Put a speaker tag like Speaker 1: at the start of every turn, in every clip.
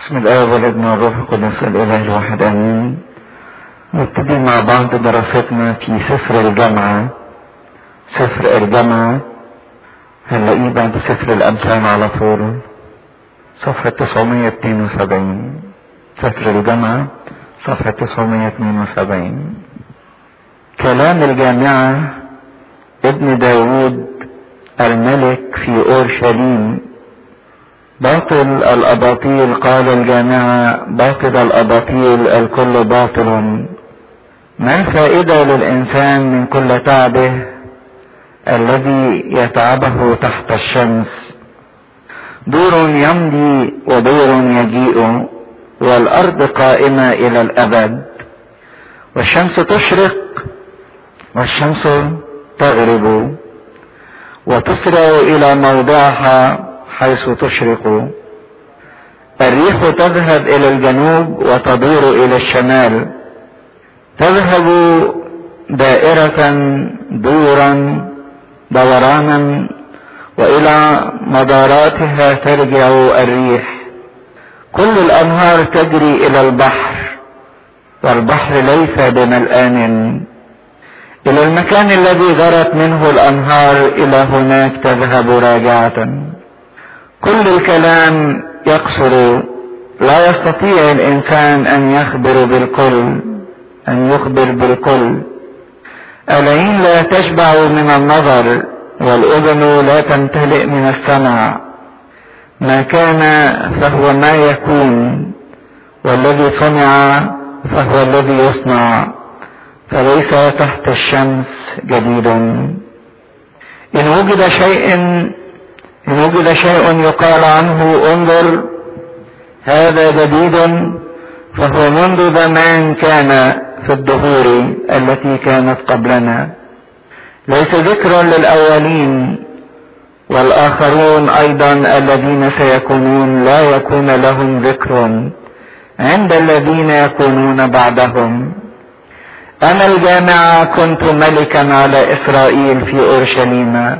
Speaker 1: بسم الله والابن والروح القدس الاله الواحد امين نبتدي مع بعض دراستنا في سفر الجامعة سفر الجامعة هنلاقيه بعد سفر الامثال على طول صفحة 972 سفر الجامعة صفحة 972 كلام الجامعة ابن داود الملك في اورشليم باطل الاباطيل قال الجامعة باطل الاباطيل الكل باطل ما الفائدة للانسان من كل تعبه الذي يتعبه تحت الشمس دور يمضي ودور يجيء والارض قائمة الى الابد والشمس تشرق والشمس تغرب وتسرع الى موضعها حيث تشرق الريح تذهب الى الجنوب وتدور الى الشمال تذهب دائرة دورا دورانا والى مداراتها ترجع الريح كل الانهار تجري الى البحر والبحر ليس بملآن الى المكان الذي جرت منه الانهار الى هناك تذهب راجعة كل الكلام يقصر لا يستطيع الانسان ان يخبر بالكل ان يخبر بالكل العين لا تشبع من النظر والاذن لا تمتلئ من السمع ما كان فهو ما يكون والذي صنع فهو الذي يصنع فليس تحت الشمس جديد ان وجد شيء إن وجد شيء يقال عنه انظر هذا جديد فهو منذ زمان كان في الدهور التي كانت قبلنا ليس ذكر للأولين والآخرون أيضا الذين سيكونون لا يكون لهم ذكر عند الذين يكونون بعدهم أنا الجامعة كنت ملكا على إسرائيل في أورشليم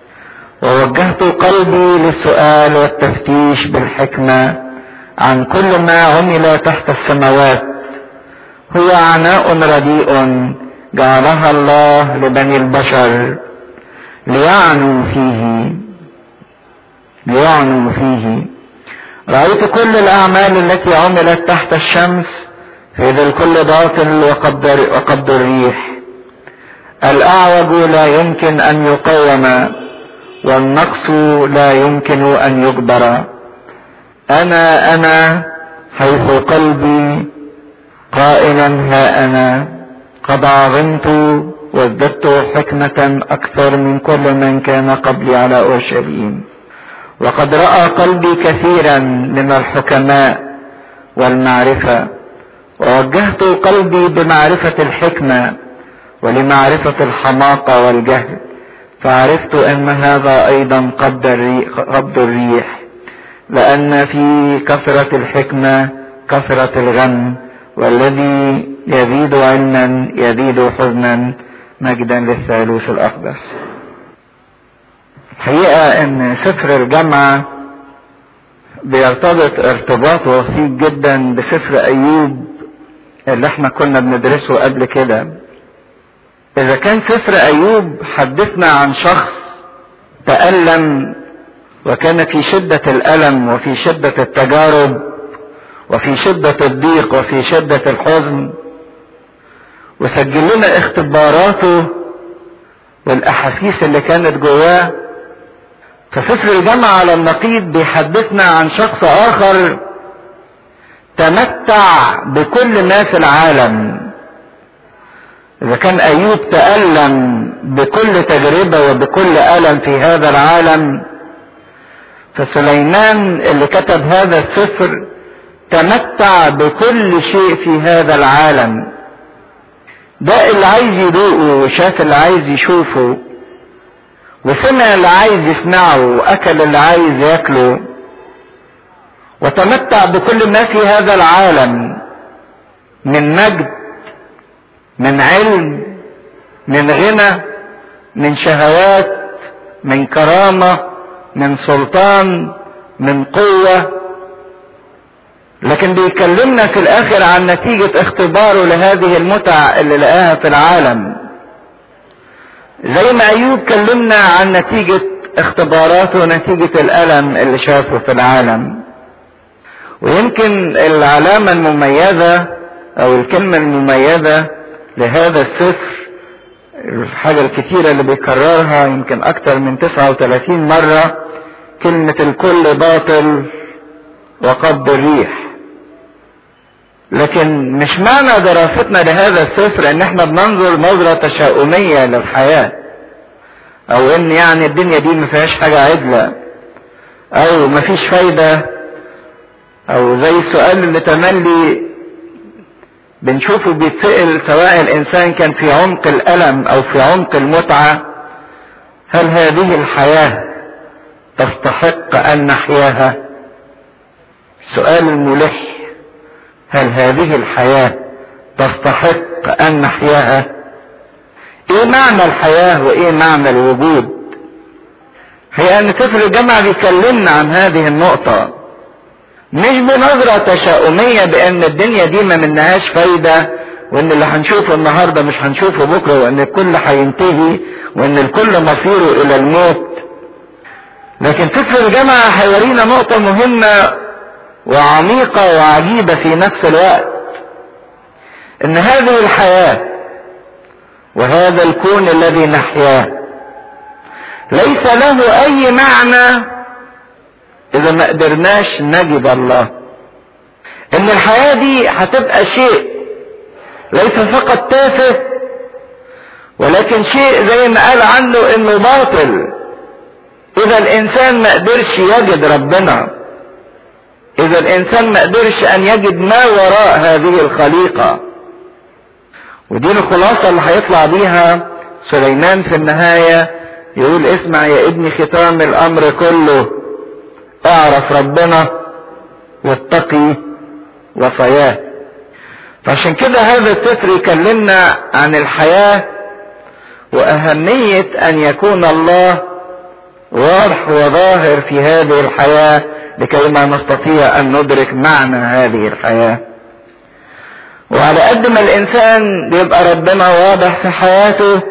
Speaker 1: ووجهت قلبي للسؤال والتفتيش بالحكمة عن كل ما عمل تحت السماوات هو عناء رديء جعلها الله لبني البشر ليعنوا فيه ليعنوا فيه رأيت كل الأعمال التي عملت تحت الشمس فإذا الكل باطل وقبض, وقبض الريح الأعوج لا يمكن أن يقوم والنقص لا يمكن ان يجبر انا انا حيث قلبي قائلا ها انا قد عظمت وازددت حكمة اكثر من كل من كان قبلي على اورشليم وقد رأى قلبي كثيرا من الحكماء والمعرفة ووجهت قلبي بمعرفة الحكمة ولمعرفة الحماقة والجهل فعرفت ان هذا ايضا قبض الريح, قبض الريح لان في كثرة الحكمة كثرة الغم والذي يزيد علما يزيد حزنا مجدا للثالوث الاقدس الحقيقة ان سفر الجامعة بيرتبط ارتباط وثيق جدا بسفر ايوب اللي احنا كنا بندرسه قبل كده إذا كان سفر أيوب حدثنا عن شخص تألم وكان في شدة الألم وفي شدة التجارب وفي شدة الضيق وفي شدة الحزن وسجل لنا اختباراته والأحاسيس اللي كانت جواه فسفر الجامعة على النقيض بيحدثنا عن شخص آخر تمتع بكل ما في العالم إذا كان أيوب تألم بكل تجربة وبكل ألم في هذا العالم فسليمان اللي كتب هذا السفر تمتع بكل شيء في هذا العالم ده اللي عايز يدوقه وشاف اللي عايز يشوفه وسمع اللي عايز يسمعه واكل اللي عايز ياكله وتمتع بكل ما في هذا العالم من مجد من علم من غنى من شهوات من كرامه من سلطان من قوه لكن بيكلمنا في الاخر عن نتيجة اختباره لهذه المتع اللي لقاها في العالم زي ما ايوب كلمنا عن نتيجة اختباراته ونتيجة الالم اللي شافه في العالم ويمكن العلامة المميزة او الكلمة المميزة لهذا السفر الحاجة الكتيرة اللي بيكررها يمكن اكتر من 39 مرة كلمة الكل باطل وقبض الريح لكن مش معنى دراستنا لهذا السفر ان احنا بننظر نظرة تشاؤمية للحياة او ان يعني الدنيا دي ما فيهاش حاجة عدلة او ما فيش فايدة او زي السؤال اللي تملي بنشوفه بيتسأل سواء الانسان كان في عمق الالم او في عمق المتعة هل هذه الحياة تستحق ان نحياها السؤال الملح هل هذه الحياة تستحق ان نحياها ايه معنى الحياة وايه معنى الوجود هي ان سفر الجامعة بيكلمنا عن هذه النقطة مش بنظرة تشاؤمية بان الدنيا دي ما منهاش فايدة وان اللي هنشوفه النهاردة مش هنشوفه بكرة وان الكل هينتهي وان الكل مصيره الى الموت لكن سفر الجامعة هيورينا نقطة مهمة وعميقة وعجيبة في نفس الوقت ان هذه الحياة وهذا الكون الذي نحياه ليس له اي معنى اذا ما قدرناش نجد الله ان الحياة دي هتبقى شيء ليس فقط تافه ولكن شيء زي ما قال عنه انه باطل اذا الانسان ما قدرش يجد ربنا اذا الانسان ما قدرش ان يجد ما وراء هذه الخليقة ودي الخلاصة اللي هيطلع بيها سليمان في النهاية يقول اسمع يا ابني ختام الامر كله اعرف ربنا واتقي وصاياه فعشان كده هذا السفر يكلمنا عن الحياة واهمية ان يكون الله واضح وظاهر في هذه الحياة لكي ما نستطيع ان ندرك معنى هذه الحياة وعلى قد ما الانسان بيبقى ربنا واضح في حياته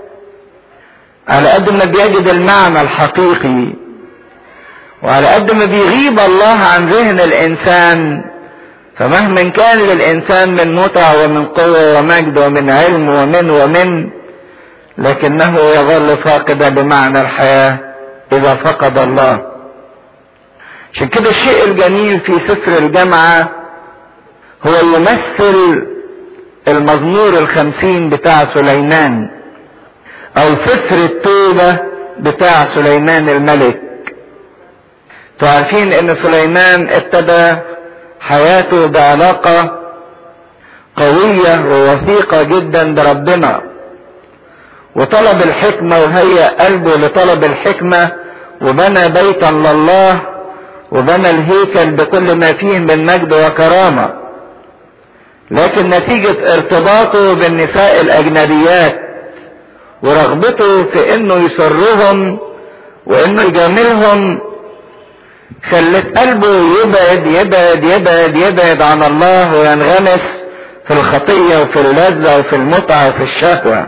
Speaker 1: على قد ما بيجد المعنى الحقيقي وعلى قد ما بيغيب الله عن ذهن الانسان فمهما كان للانسان من متع ومن قوة ومجد ومن علم ومن ومن لكنه يظل فاقدا بمعنى الحياة اذا فقد الله عشان كده الشيء الجميل في سفر الجامعة هو يمثل المزمور الخمسين بتاع سليمان او سفر التوبة بتاع سليمان الملك تعرفين ان سليمان ابتدى حياته بعلاقة قوية ووثيقة جدا بربنا وطلب الحكمة وهيأ قلبه لطلب الحكمة وبنى بيتا لله وبنى الهيكل بكل ما فيه من مجد وكرامة لكن نتيجة ارتباطه بالنساء الأجنبيات ورغبته في انه يسرهم وانه يجاملهم خلت قلبه يبعد يبعد يبعد يبعد عن الله وينغمس في الخطية وفي اللذة وفي المتعة وفي الشهوة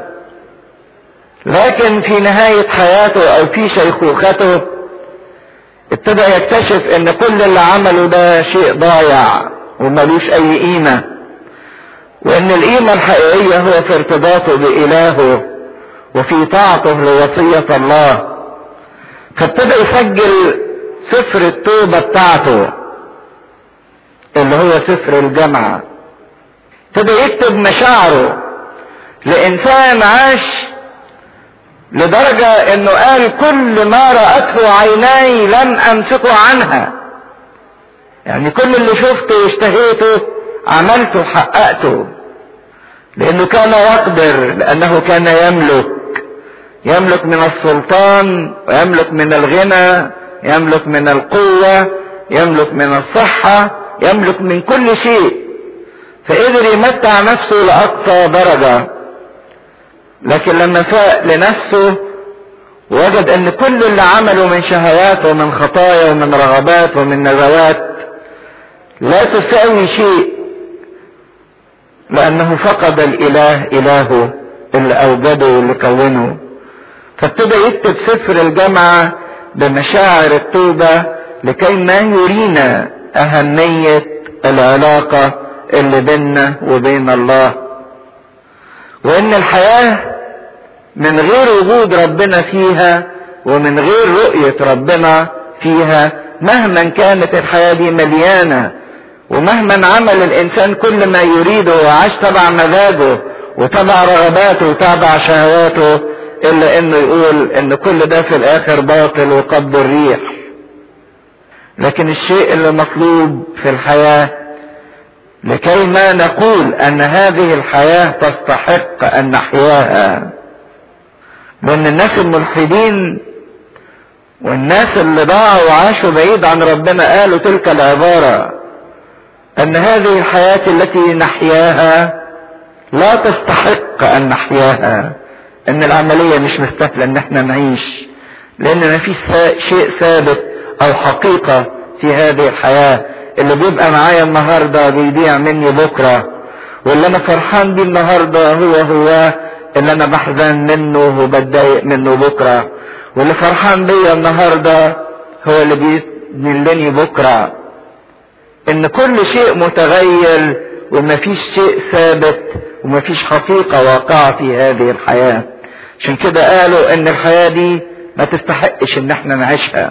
Speaker 1: لكن في نهاية حياته او في شيخوخته ابتدى يكتشف ان كل اللي عمله ده شيء ضايع وملوش اي قيمة وان القيمة الحقيقية هو في ارتباطه بإلهه وفي طاعته لوصية الله فابتدى يسجل سفر التوبة بتاعته اللي هو سفر الجامعة ابتدى يكتب مشاعره لإنسان عاش لدرجة انه قال كل ما رأته عيناي لم امسكه عنها يعني كل اللي شفته واشتهيته عملته وحققته لانه كان يقدر لانه كان يملك يملك من السلطان ويملك من الغنى يملك من القوة يملك من الصحة يملك من كل شيء فقدر يمتع نفسه لأقصى درجة لكن لما فاق لنفسه وجد ان كل اللي عمله من شهوات ومن خطايا ومن رغبات ومن نزوات لا تساوي شيء لانه فقد الاله الهه اللي اوجده واللي كونه فابتدى يكتب سفر الجامعة بمشاعر التوبة لكي ما يرينا اهمية العلاقة اللي بيننا وبين الله وان الحياة من غير وجود ربنا فيها ومن غير رؤية ربنا فيها مهما كانت الحياة دي مليانة ومهما عمل الانسان كل ما يريده وعاش تبع مزاجه وتبع رغباته وتبع شهواته الا انه يقول ان كل ده في الاخر باطل وقبض الريح لكن الشيء اللي مطلوب في الحياة لكي ما نقول ان هذه الحياة تستحق ان نحياها لان الناس الملحدين والناس اللي ضاعوا وعاشوا بعيد عن ربنا قالوا تلك العبارة ان هذه الحياة التي نحياها لا تستحق ان نحياها ان العملية مش مستاهلة ان احنا نعيش لان ما فيش شيء ثابت او حقيقة في هذه الحياة اللي بيبقى معايا النهاردة بيضيع مني بكرة واللي انا فرحان بيه النهاردة هو هو اللي انا بحزن منه وبتضايق منه بكرة واللي فرحان بيا النهاردة هو اللي بيذلني بكرة ان كل شيء متغير ومفيش شيء ثابت ومفيش حقيقة واقعة في هذه الحياة عشان كده قالوا ان الحياة دي ما تستحقش ان احنا نعيشها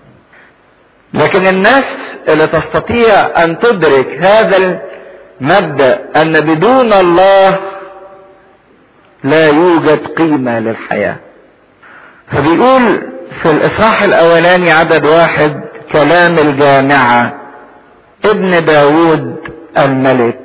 Speaker 1: لكن الناس اللي تستطيع ان تدرك هذا المبدأ ان بدون الله لا يوجد قيمة للحياة فبيقول في الاصحاح الاولاني عدد واحد كلام الجامعة ابن داود الملك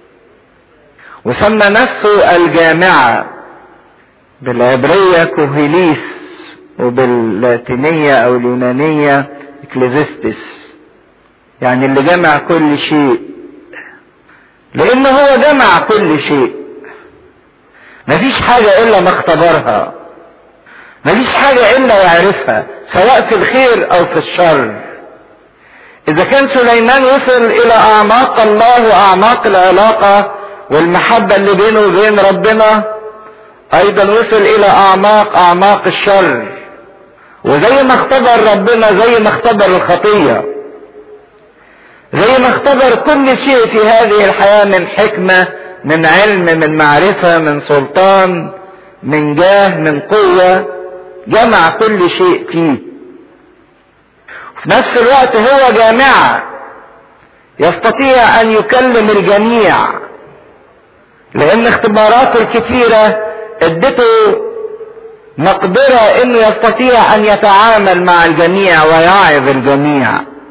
Speaker 1: وسمى نفسه الجامعة بالعبرية كوهيليس وباللاتينية او اليونانية اكليزيستس يعني اللي جمع كل شيء لان هو جمع كل شيء مفيش حاجة الا ما اختبرها مفيش حاجة الا يعرفها سواء في الخير او في الشر اذا كان سليمان وصل الى اعماق الله واعماق العلاقة والمحبة اللي بينه وبين ربنا ايضا وصل الى اعماق اعماق الشر وزي ما اختبر ربنا زي ما اختبر الخطية زي ما اختبر كل شيء في هذه الحياة من حكمة من علم من معرفة من سلطان من جاه من قوة جمع كل شيء فيه في نفس الوقت هو جامعة يستطيع ان يكلم الجميع لان اختباراته الكثيرة ادته مقدرة انه يستطيع ان يتعامل مع الجميع ويعظ الجميع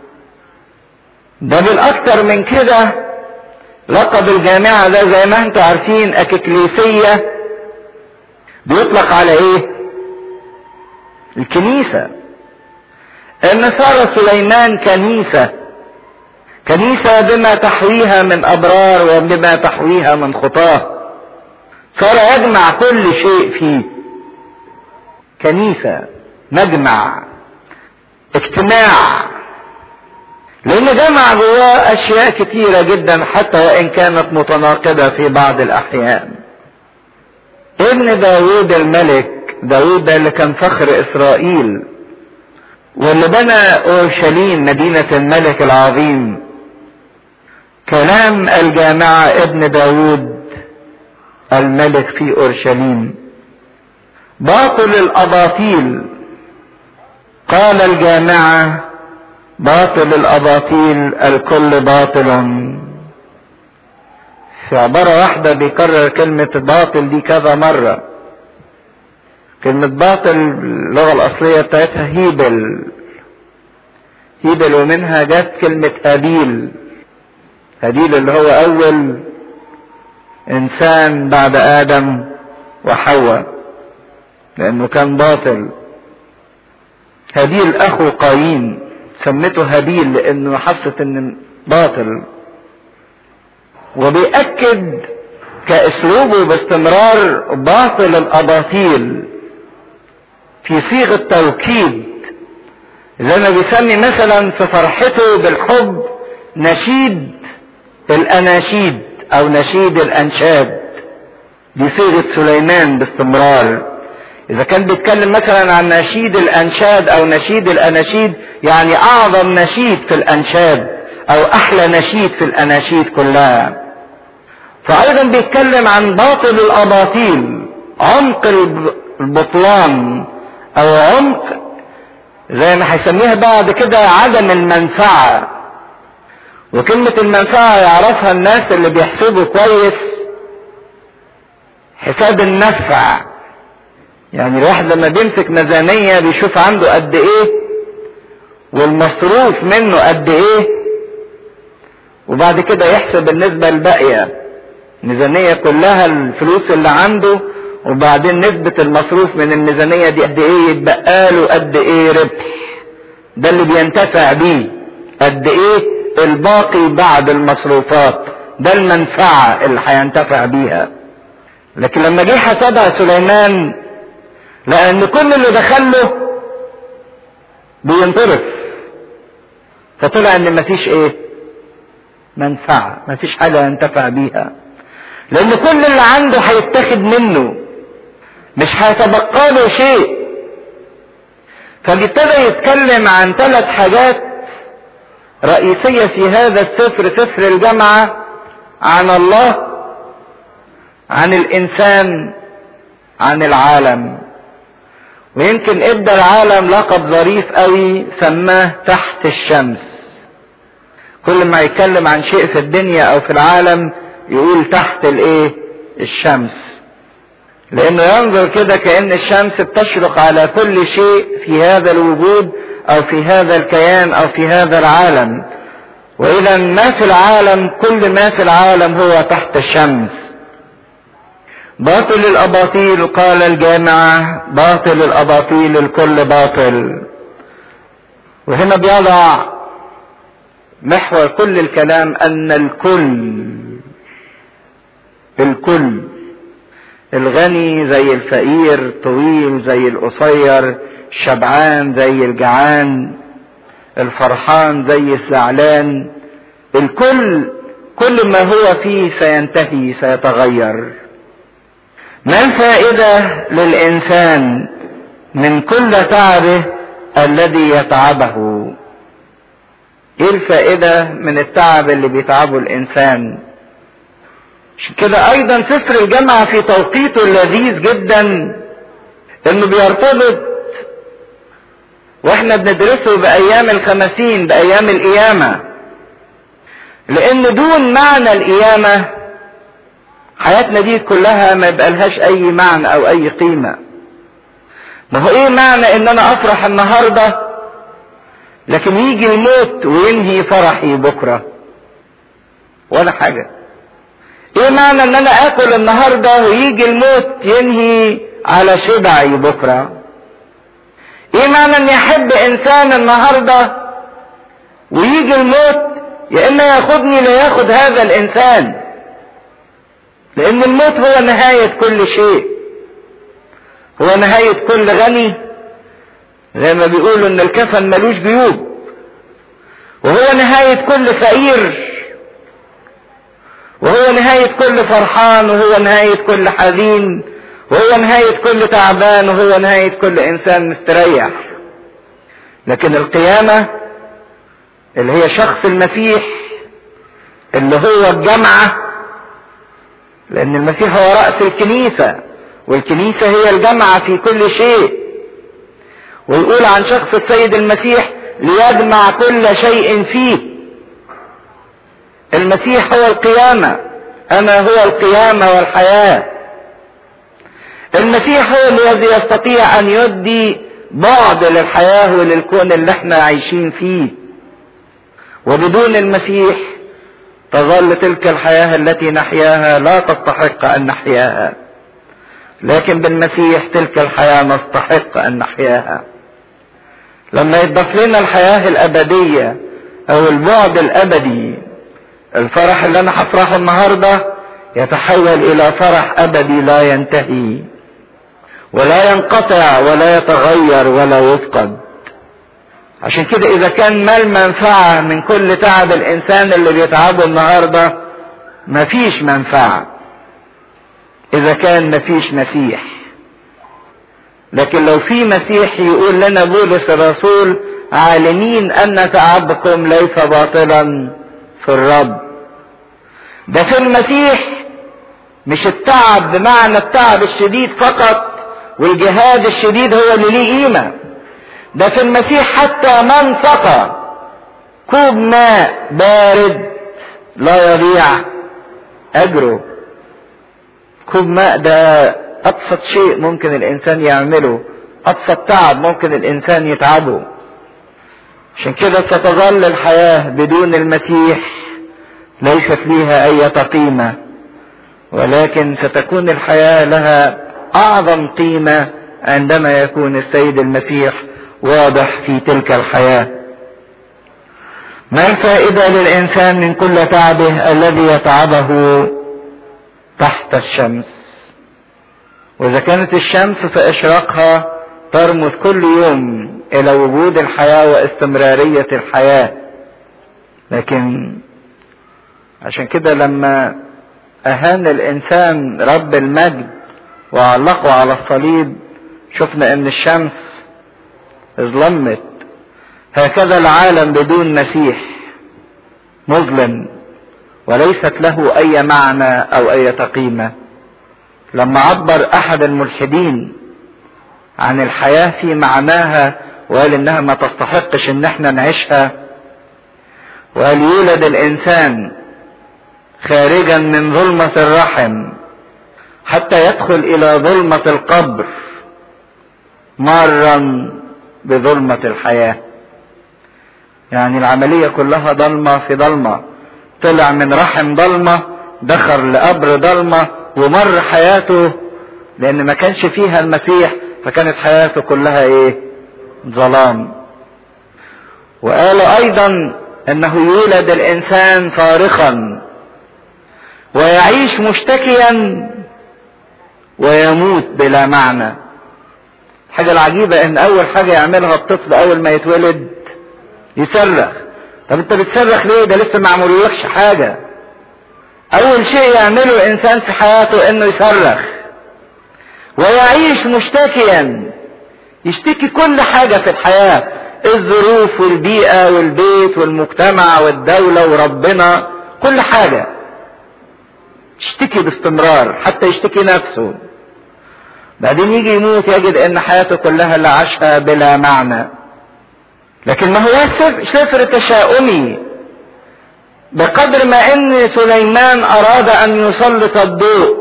Speaker 1: ده بالاكثر من كده لقب الجامعة ده زي ما انتم عارفين اككليسية بيطلق على ايه الكنيسة ان صار سليمان كنيسة كنيسة بما تحويها من ابرار وبما تحويها من خطاه صار يجمع كل شيء فيه كنيسة مجمع اجتماع لان جمع جواه اشياء كتيرة جدا حتى وان كانت متناقضة في بعض الاحيان ابن داود الملك داود ده اللي كان فخر اسرائيل واللي بنى اورشليم مدينة الملك العظيم كلام الجامعة ابن داود الملك في اورشليم باطل الاباطيل قال الجامعة باطل الاباطيل الكل باطل في عبارة واحدة بيكرر كلمة باطل دي كذا مرة كلمة باطل اللغة الأصلية بتاعتها هيبل هيبل ومنها جت كلمة هابيل هابيل اللي هو أول إنسان بعد آدم وحواء لأنه كان باطل هابيل أخو قايين سمته هابيل لأنه حست إن باطل وبيأكد كأسلوبه باستمرار باطل الأباطيل في صيغة توكيد زي ما بيسمي مثلا في فرحته بالحب نشيد الاناشيد او نشيد الانشاد دي صيغة سليمان باستمرار اذا كان بيتكلم مثلا عن نشيد الانشاد او نشيد الاناشيد يعني اعظم نشيد في الانشاد او احلى نشيد في الاناشيد كلها فايضا بيتكلم عن باطل الاباطيل عمق البطلان او عمق زي ما هيسميها بعد كده عدم المنفعة وكلمة المنفعة يعرفها الناس اللي بيحسبوا كويس حساب النفع يعني الواحد لما بيمسك ميزانية بيشوف عنده قد ايه والمصروف منه قد ايه وبعد كده يحسب النسبة الباقية الميزانية كلها الفلوس اللي عنده وبعدين نسبة المصروف من الميزانية دي قد ايه يتبقى له قد ايه ربح ده اللي بينتفع بيه قد ايه الباقي بعد المصروفات ده المنفعة اللي هينتفع بيها لكن لما جه حسبها سليمان لان كل اللي دخله بينطرف فطلع ان مفيش ايه منفعة مفيش حاجة ينتفع بيها لان كل اللي عنده هيتاخد منه مش هيتبقى له شيء فابتدى يتكلم عن ثلاث حاجات رئيسية في هذا السفر سفر الجامعة عن الله عن الإنسان عن العالم ويمكن ادى العالم لقب ظريف قوي سماه تحت الشمس كل ما يتكلم عن شيء في الدنيا او في العالم يقول تحت الايه الشمس لانه ينظر كده كأن الشمس بتشرق على كل شيء في هذا الوجود او في هذا الكيان او في هذا العالم واذا ما في العالم كل ما في العالم هو تحت الشمس باطل الاباطيل قال الجامعة باطل الاباطيل الكل باطل وهنا بيضع محور كل الكلام ان الكل الكل الغني زي الفقير طويل زي القصير الشبعان زي الجعان الفرحان زي الزعلان الكل كل ما هو فيه سينتهي سيتغير ما الفائدة للإنسان من كل تعبه الذي يتعبه ايه الفائدة من التعب اللي بيتعبه الإنسان عشان كده أيضا سفر الجامعة في توقيته اللذيذ جدا إنه بيرتبط واحنا بندرسه بأيام الخمسين بأيام القيامة لأن دون معنى القيامة حياتنا دي كلها ما يبقالهاش اي معنى او اي قيمة ما هو ايه معنى ان انا افرح النهاردة لكن يجي الموت وينهي فرحي بكرة ولا حاجة ايه معنى ان انا اكل النهاردة ويجي الموت ينهي على شبعي بكرة ايه معنى اني احب انسان النهاردة ويجي الموت يا اما ياخدني لا ياخد هذا الانسان لان الموت هو نهاية كل شيء هو نهاية كل غني زي ما بيقولوا ان الكفن ملوش جيوب وهو نهاية كل فقير وهو نهاية كل فرحان وهو نهاية كل حزين وهو نهاية كل تعبان وهو نهاية كل انسان مستريح لكن القيامة اللي هي شخص المسيح اللي هو الجمعه لأن المسيح هو رأس الكنيسة والكنيسة هي الجامعة في كل شيء ويقول عن شخص السيد المسيح ليجمع كل شيء فيه المسيح هو القيامة أنا هو القيامة والحياة المسيح هو الذي يستطيع أن يدي بعد للحياة وللكون اللي احنا عايشين فيه وبدون المسيح تظل تلك الحياة التي نحياها لا تستحق أن نحياها لكن بالمسيح تلك الحياة نستحق أن نحياها لما يضاف لنا الحياة الأبدية أو البعد الأبدي الفرح اللي أنا هفرحه النهاردة يتحول إلى فرح أبدي لا ينتهي ولا ينقطع ولا يتغير ولا يفقد عشان كده اذا كان ما المنفعة من كل تعب الانسان اللي بيتعبه النهاردة مفيش منفعة اذا كان مفيش مسيح لكن لو في مسيح يقول لنا بولس الرسول عالمين ان تعبكم ليس باطلا في الرب ده في المسيح مش التعب بمعنى التعب الشديد فقط والجهاد الشديد هو اللي ليه قيمه ده في المسيح حتى من سقى كوب ماء بارد لا يضيع اجره كوب ماء ده ابسط شيء ممكن الانسان يعمله ابسط تعب ممكن الانسان يتعبه عشان كده ستظل الحياة بدون المسيح ليست ليها اي قيمة ولكن ستكون الحياة لها اعظم قيمة عندما يكون السيد المسيح واضح في تلك الحياة ما الفائدة للإنسان من كل تعبه الذي يتعبه تحت الشمس وإذا كانت الشمس في إشراقها ترمز كل يوم إلى وجود الحياة واستمرارية الحياة لكن عشان كده لما أهان الإنسان رب المجد وعلقه على الصليب شفنا إن الشمس اظلمت هكذا العالم بدون مسيح مظلم وليست له اي معنى او اي قيمه لما عبر احد الملحدين عن الحياه في معناها وقال انها ما تستحقش ان احنا نعيشها وقال يولد الانسان خارجا من ظلمه الرحم حتى يدخل الى ظلمه القبر مارا بظلمة الحياة يعني العملية كلها ضلمة في ضلمة طلع من رحم ضلمة دخل لقبر ضلمة ومر حياته لأن ما كانش فيها المسيح فكانت حياته كلها إيه؟ ظلام. وقالوا أيضا أنه يولد الإنسان صارخا ويعيش مشتكيا ويموت بلا معنى. الحاجة العجيبة ان اول حاجة يعملها الطفل اول ما يتولد يصرخ طب انت بتصرخ ليه ده لسه ما عملولكش حاجة اول شيء يعمله الانسان في حياته انه يصرخ ويعيش مشتكيا يشتكي كل حاجة في الحياة الظروف والبيئة والبيت والمجتمع والدولة وربنا كل حاجة يشتكي باستمرار حتى يشتكي نفسه بعدين يجي يموت يجد ان حياته كلها اللي عاشها بلا معنى لكن ما هو سفر تشاؤمي بقدر ما ان سليمان اراد ان يسلط الضوء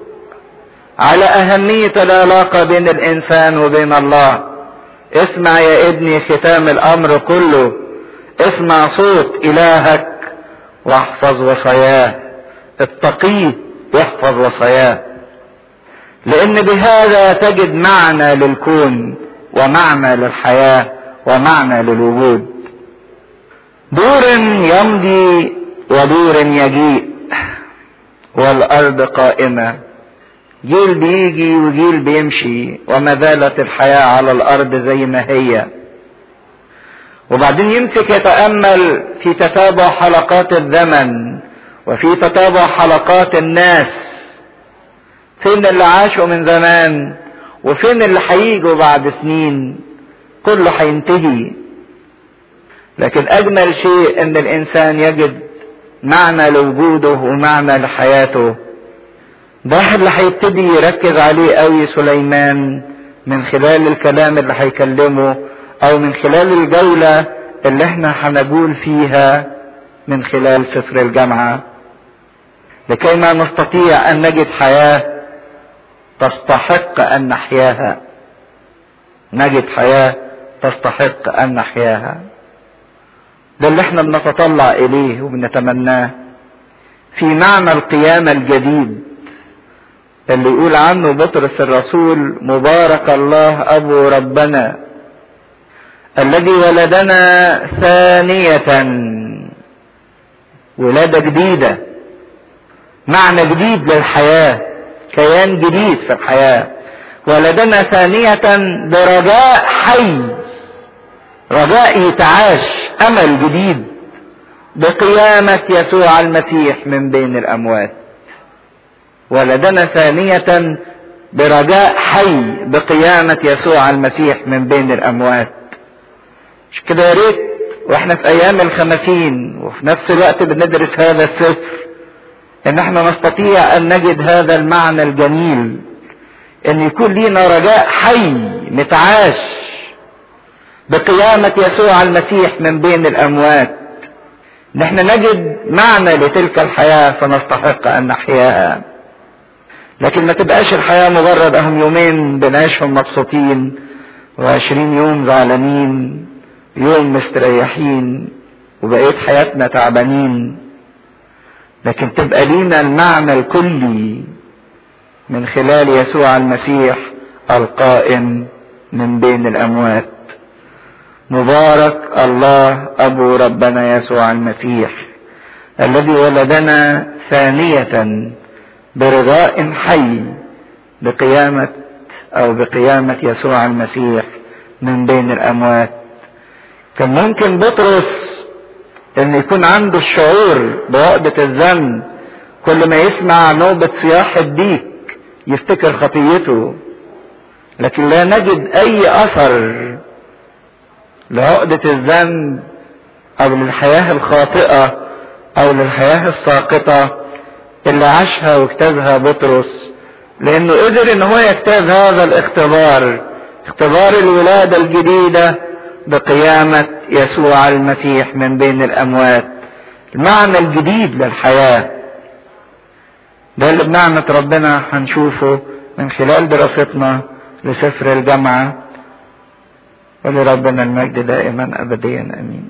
Speaker 1: على اهمية العلاقة بين الانسان وبين الله اسمع يا ابني ختام الامر كله اسمع صوت الهك واحفظ وصاياه اتقيه واحفظ وصاياه لان بهذا تجد معنى للكون ومعنى للحياة ومعنى للوجود دور يمضي ودور يجيء والارض قائمة جيل بيجي وجيل بيمشي وما زالت الحياة على الارض زي ما هي وبعدين يمسك يتأمل في تتابع حلقات الزمن وفي تتابع حلقات الناس فين اللي عاشوا من زمان وفين اللي هيجوا بعد سنين كله هينتهي لكن اجمل شيء ان الانسان يجد معنى لوجوده ومعنى لحياته ده اللي هيبتدي يركز عليه قوي سليمان من خلال الكلام اللي هيكلمه او من خلال الجولة اللي احنا هنقول فيها من خلال سفر الجامعة لكي ما نستطيع ان نجد حياه تستحق ان نحياها نجد حياة تستحق ان نحياها ده اللي احنا بنتطلع اليه وبنتمناه في معنى القيامة الجديد اللي يقول عنه بطرس الرسول مبارك الله ابو ربنا الذي ولدنا ثانية ولادة جديدة معنى جديد للحياه كيان جديد في الحياة ولدنا ثانية برجاء حي رجاء يتعاش امل جديد بقيامة يسوع المسيح من بين الاموات ولدنا ثانية برجاء حي بقيامة يسوع المسيح من بين الاموات مش كده يا ريت واحنا في ايام الخمسين وفي نفس الوقت بندرس هذا السفر ان احنا نستطيع ان نجد هذا المعنى الجميل ان يكون لينا رجاء حي متعاش بقيامة يسوع المسيح من بين الاموات ان احنا نجد معنى لتلك الحياة فنستحق ان نحياها لكن ما تبقاش الحياة مجرد اهم يومين بنعيشهم مبسوطين وعشرين يوم زعلانين يوم مستريحين وبقيت حياتنا تعبانين لكن تبقى لينا المعنى الكلي من خلال يسوع المسيح القائم من بين الاموات مبارك الله ابو ربنا يسوع المسيح الذي ولدنا ثانيه برضاء حي بقيامه او بقيامه يسوع المسيح من بين الاموات كان ممكن بطرس ان يكون عنده الشعور بعقدة الذنب كل ما يسمع نوبة صياح الديك يفتكر خطيته لكن لا نجد اي اثر لعقدة الذنب او للحياة الخاطئة او للحياة الساقطة اللي عاشها واجتازها بطرس لانه قدر ان هو يجتاز هذا الاختبار اختبار الولادة الجديدة بقيامة يسوع المسيح من بين الأموات المعنى الجديد للحياة ده اللي بنعمة ربنا هنشوفه من خلال دراستنا لسفر الجامعة ولربنا المجد دائما أبديا أمين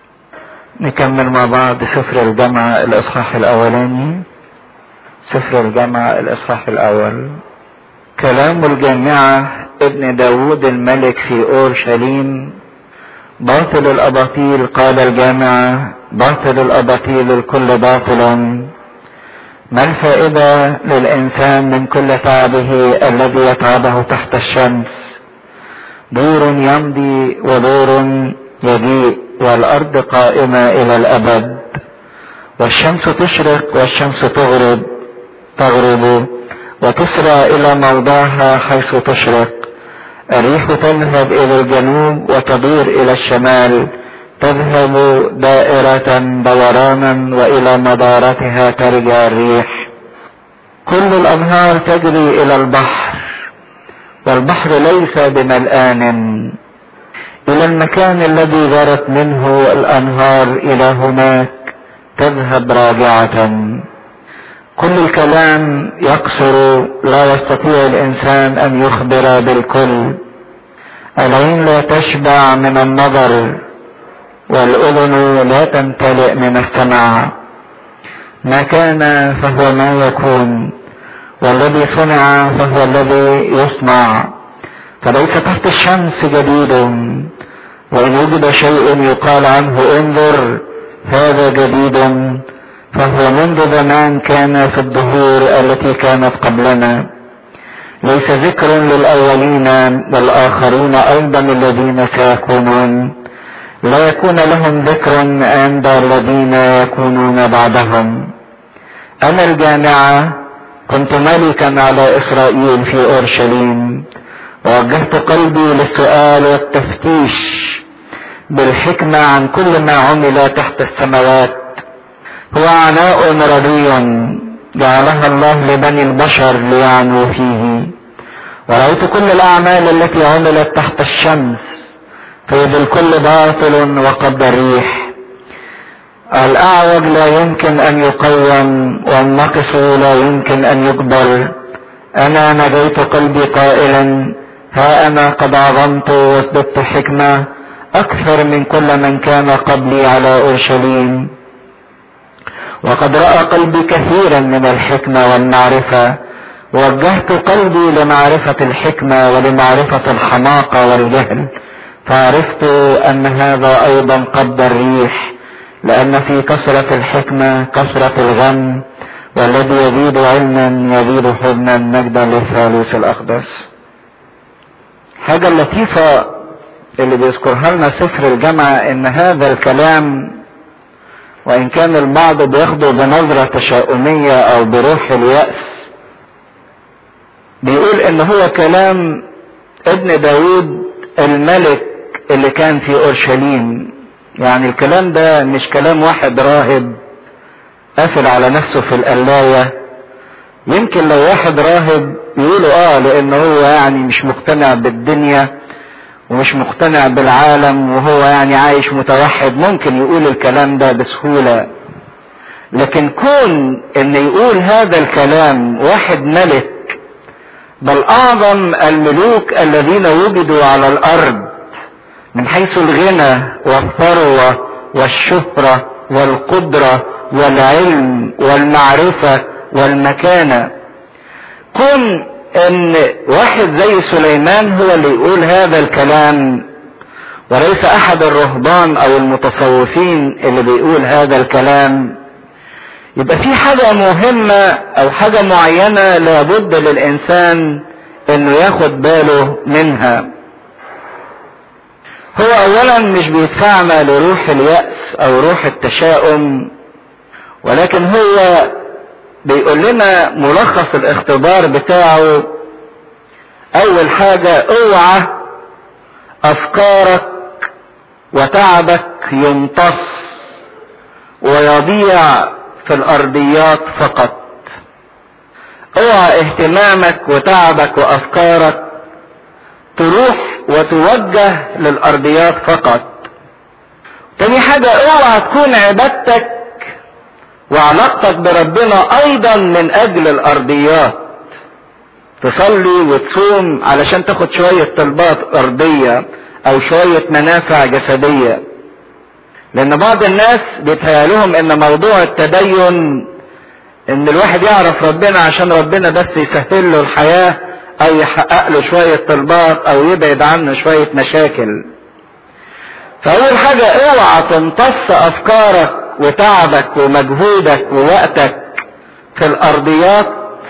Speaker 1: نكمل مع بعض سفر الجامعة الإصحاح الأولاني سفر الجامعة الإصحاح الأول كلام الجامعة ابن داود الملك في أورشليم باطل الأباطيل قال الجامعة باطل الأباطيل الكل باطل ما الفائدة للإنسان من كل تعبه الذي يتعبه تحت الشمس دور يمضي ودور يجيء والأرض قائمة إلى الأبد والشمس تشرق والشمس تغرب تغرب وتسرى إلى موضعها حيث تشرق الريح تذهب إلى الجنوب وتدور إلى الشمال تذهب دائرة دورانا وإلى مدارتها ترجع الريح كل الأنهار تجري إلى البحر والبحر ليس بملآن إلى المكان الذي جرت منه الأنهار إلى هناك تذهب راجعة كل الكلام يقصر لا يستطيع الانسان ان يخبر بالكل العين لا تشبع من النظر والاذن لا تمتلئ من السمع ما كان فهو ما يكون والذي صنع فهو الذي يصنع فليس تحت الشمس جديد وان وجد شيء يقال عنه انظر هذا جديد فهو منذ زمان كان في الدهور التي كانت قبلنا ليس ذكر للأولين والآخرين أيضا الذين سيكونون لا يكون لهم ذكر عند الذين يكونون بعدهم أنا الجامعة كنت ملكا على إسرائيل في أورشليم ووجهت قلبي للسؤال والتفتيش بالحكمة عن كل ما عمل تحت السماوات هو عناء ردي جعلها الله لبني البشر ليعنوا فيه ورأيت كل الأعمال التي عملت تحت الشمس فإذ الكل باطل وقد الريح الأعوج لا يمكن أن يقوم والنقص لا يمكن أن يقبل أنا نجيت قلبي قائلا ها أنا قد عظمت وازددت حكمة أكثر من كل من كان قبلي على أورشليم وقد رأى قلبي كثيرا من الحكمة والمعرفة وجهت قلبي لمعرفة الحكمة ولمعرفة الحماقة والجهل فعرفت أن هذا أيضا قد الريح لأن في كثرة الحكمة كثرة الغم والذي يزيد علما يزيد حزنا مجدا للثالوث الأقدس حاجة لطيفة اللي بيذكرها لنا سفر الجامعة ان هذا الكلام وان كان البعض بياخده بنظرة تشاؤمية او بروح اليأس بيقول ان هو كلام ابن داود الملك اللي كان في اورشليم يعني الكلام ده مش كلام واحد راهب قافل على نفسه في القلاية يمكن لو واحد راهب يقولوا اه لان هو يعني مش مقتنع بالدنيا ومش مقتنع بالعالم وهو يعني عايش متوحد ممكن يقول الكلام ده بسهولة لكن كون ان يقول هذا الكلام واحد ملك بل اعظم الملوك الذين وجدوا على الارض من حيث الغنى والثروة والشهرة والقدرة والعلم والمعرفة والمكانة كن ان واحد زي سليمان هو اللي يقول هذا الكلام وليس احد الرهبان او المتصوفين اللي بيقول هذا الكلام يبقى في حاجة مهمة او حاجة معينة لابد للانسان انه ياخد باله منها هو اولا مش بيدفعنا لروح اليأس او روح التشاؤم ولكن هو بيقول لنا ملخص الاختبار بتاعه اول حاجة اوعى افكارك وتعبك يمتص ويضيع في الارضيات فقط اوعى اهتمامك وتعبك وافكارك تروح وتوجه للارضيات فقط تاني حاجة اوعى تكون عبادتك وعلاقتك بربنا ايضا من اجل الارضيات تصلي وتصوم علشان تاخد شوية طلبات ارضية او شوية منافع جسدية لان بعض الناس بيتهيألهم ان موضوع التدين ان الواحد يعرف ربنا عشان ربنا بس يسهل له الحياة او يحقق له شوية طلبات او يبعد عنه شوية مشاكل فاول حاجة اوعى تمتص افكارك وتعبك ومجهودك ووقتك في الارضيات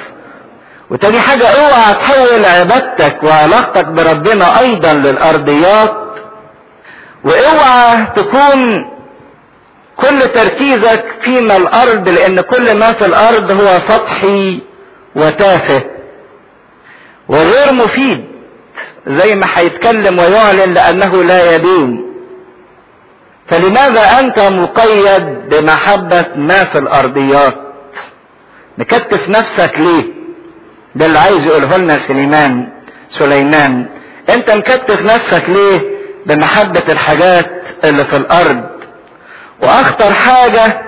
Speaker 1: وتاني حاجة اوعى تحول عبادتك وعلاقتك بربنا ايضا للارضيات واوعى تكون كل تركيزك فيما الارض لان كل ما في الارض هو سطحي وتافه وغير مفيد زي ما هيتكلم ويعلن لانه لا يدوم فلماذا انت مقيد بمحبة ما في الارضيات مكتف نفسك ليه ده اللي عايز يقوله لنا سليمان سليمان انت مكتف نفسك ليه بمحبة الحاجات اللي في الارض واخطر حاجة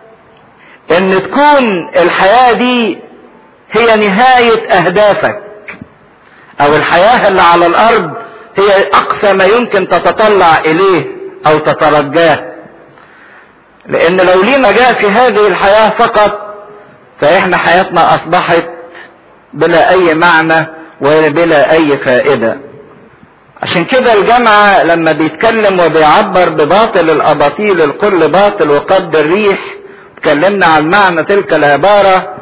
Speaker 1: ان تكون الحياة دي هي نهاية اهدافك او الحياة اللي على الارض هي اقصى ما يمكن تتطلع اليه او تترجاه لان لو لينا جاء في هذه الحياة فقط فاحنا حياتنا اصبحت بلا اي معنى وبلا اي فائدة عشان كده الجامعة لما بيتكلم وبيعبر بباطل الاباطيل الكل باطل وقد الريح اتكلمنا عن معنى تلك العبارة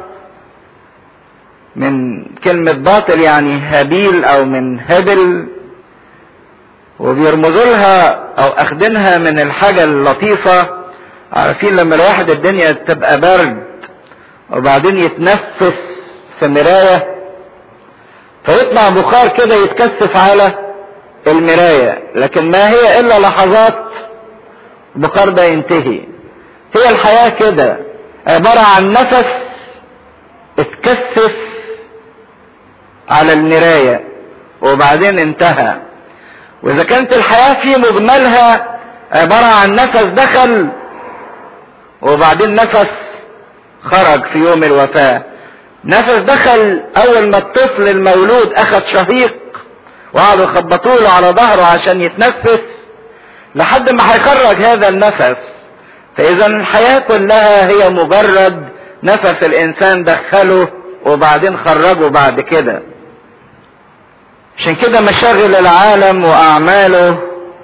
Speaker 1: من كلمة باطل يعني هابيل او من هبل وبيرمزوا لها او اخدينها من الحاجة اللطيفة عارفين لما الواحد الدنيا تبقى برد وبعدين يتنفس في مراية فيطلع بخار كده يتكثف على المراية لكن ما هي الا لحظات البخار ده ينتهي هي الحياة كده عبارة عن نفس اتكثف على المراية وبعدين انتهى واذا كانت الحياة في مجملها عبارة عن نفس دخل وبعدين نفس خرج في يوم الوفاة نفس دخل اول ما الطفل المولود اخذ شهيق وقعدوا يخبطوا له على ظهره عشان يتنفس لحد ما هيخرج هذا النفس فاذا الحياة كلها هي مجرد نفس الانسان دخله وبعدين خرجه بعد كده عشان كده مشاغل العالم واعماله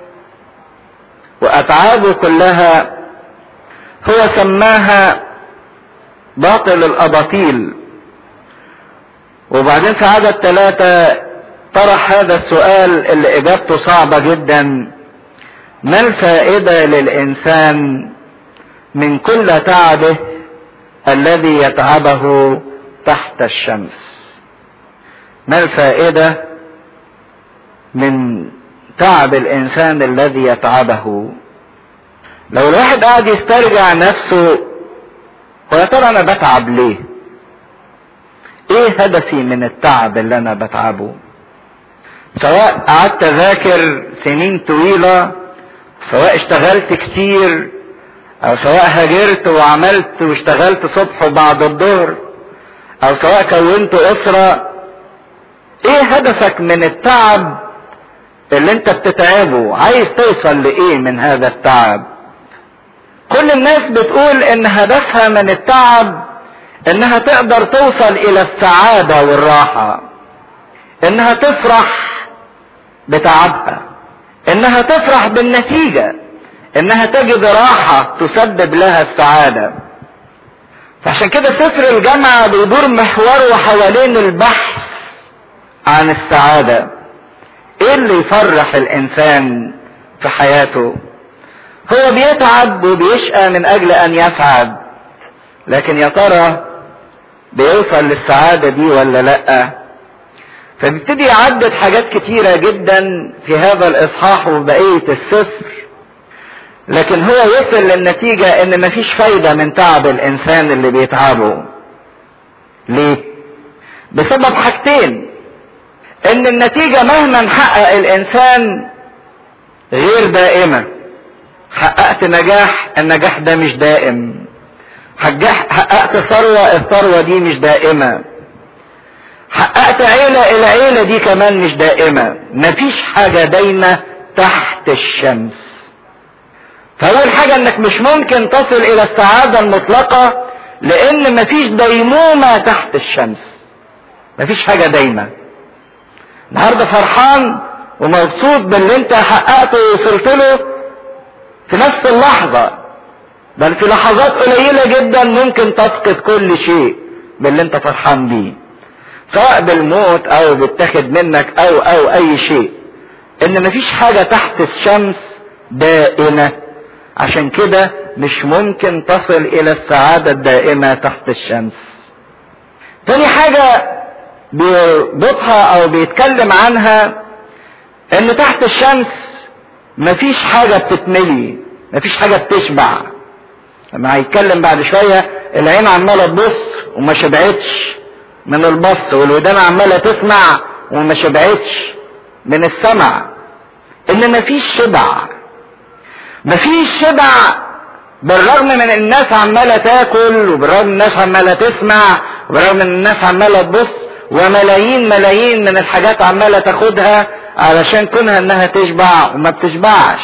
Speaker 1: واتعابه كلها هو سماها باطل الاباطيل وبعدين في عدد ثلاثة طرح هذا السؤال اللي اجابته صعبة جدا ما الفائدة للإنسان من كل تعبه الذي يتعبه تحت الشمس ما الفائدة من تعب الإنسان الذي يتعبه لو الواحد قاعد يسترجع نفسه ويا ترى أنا بتعب ليه ايه هدفي من التعب اللي انا بتعبه سواء قعدت اذاكر سنين طويلة سواء اشتغلت كتير او سواء هاجرت وعملت واشتغلت صبح وبعد الظهر او سواء كونت اسرة ايه هدفك من التعب اللي انت بتتعبه عايز توصل لايه من هذا التعب كل الناس بتقول ان هدفها من التعب انها تقدر توصل الى السعادة والراحة انها تفرح بتعبها انها تفرح بالنتيجة انها تجد راحة تسبب لها السعادة فعشان كده سفر الجامعة بيدور محوره حوالين البحث عن السعادة ايه اللي يفرح الانسان في حياته هو بيتعب وبيشقى من اجل ان يسعد لكن يا ترى بيوصل للسعادة دي ولا لأ فبيبتدي يعدد حاجات كتيرة جدا في هذا الإصحاح وبقية السفر لكن هو وصل للنتيجة إن مفيش فايدة من تعب الإنسان اللي بيتعبه ليه؟ بسبب حاجتين إن النتيجة مهما حقق الإنسان غير دائمة حققت نجاح النجاح ده مش دائم حققت ثروة الثروة دي مش دائمة حققت عيلة العيلة دي كمان مش دائمة مفيش حاجة دايمة تحت الشمس فأول حاجة انك مش ممكن تصل الى السعادة المطلقة لان مفيش ديمومة تحت الشمس مفيش حاجة دايمة النهاردة فرحان ومبسوط باللي انت حققته ووصلت له في نفس اللحظة بل في لحظات قليلة جدا ممكن تفقد كل شيء باللي انت فرحان بيه سواء بالموت او بيتاخد منك او او اي شيء ان مفيش حاجة تحت الشمس دائمة عشان كده مش ممكن تصل الى السعادة الدائمة تحت الشمس تاني حاجة بيربطها او بيتكلم عنها ان تحت الشمس مفيش حاجة بتتملي مفيش حاجة بتشبع لما هيتكلم بعد شوية العين عمالة تبص وما شبعتش من البص والودان عمالة تسمع وما شبعتش من السمع ان مفيش شبع مفيش شبع بالرغم من ان الناس عمالة تاكل وبالرغم من الناس عمالة تسمع وبالرغم من الناس عمالة تبص وملايين ملايين من الحاجات عمالة تاخدها علشان كونها انها تشبع وما بتشبعش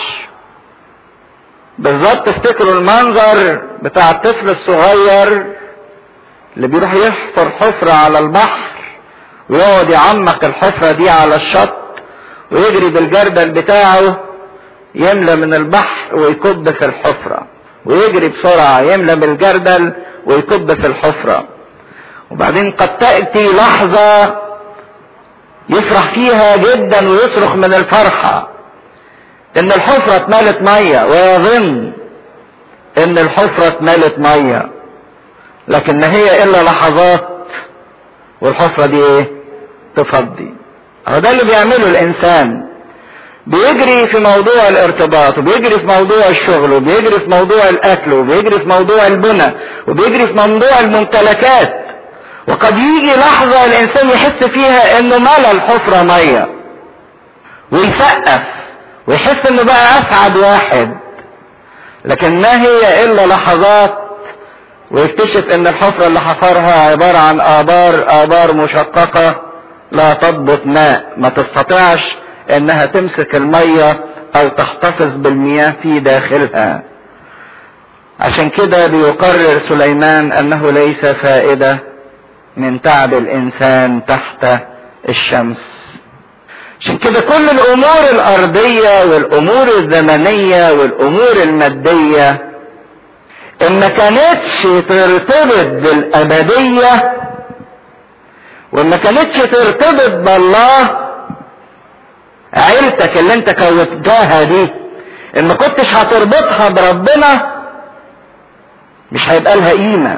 Speaker 1: بالظبط تفتكروا المنظر بتاع الطفل الصغير اللي بيروح يحفر حفرة على البحر ويقعد يعمق الحفرة دي على الشط ويجري بالجردل بتاعه يملى من البحر ويكب في الحفرة ويجري بسرعة يملى بالجردل ويكب في الحفرة وبعدين قد تأتي لحظة يفرح فيها جدا ويصرخ من الفرحة ان الحفرة اتملت مية ويظن ان الحفرة اتملت مية لكن ما هي الا لحظات والحفرة دي ايه تفضي هو ده اللي بيعمله الانسان بيجري في موضوع الارتباط وبيجري في موضوع الشغل وبيجري في موضوع الاكل وبيجري في موضوع البنى وبيجري في موضوع الممتلكات وقد يجي لحظة الانسان يحس فيها انه ملا الحفرة مية ويسقف ويحس انه بقى اسعد واحد لكن ما هي الا لحظات ويكتشف ان الحفرة اللي حفرها عبارة عن ابار ابار مشققة لا تضبط ماء ما تستطيعش انها تمسك المية او تحتفظ بالمياه في داخلها عشان كده بيقرر سليمان انه ليس فائدة من تعب الانسان تحت الشمس عشان كده كل الامور الارضية والامور الزمنية والامور المادية ان ما كانتش ترتبط بالابدية وما كانتش ترتبط بالله عيلتك اللي انت كونتها دي ان ما كنتش هتربطها بربنا مش هيبقى لها قيمة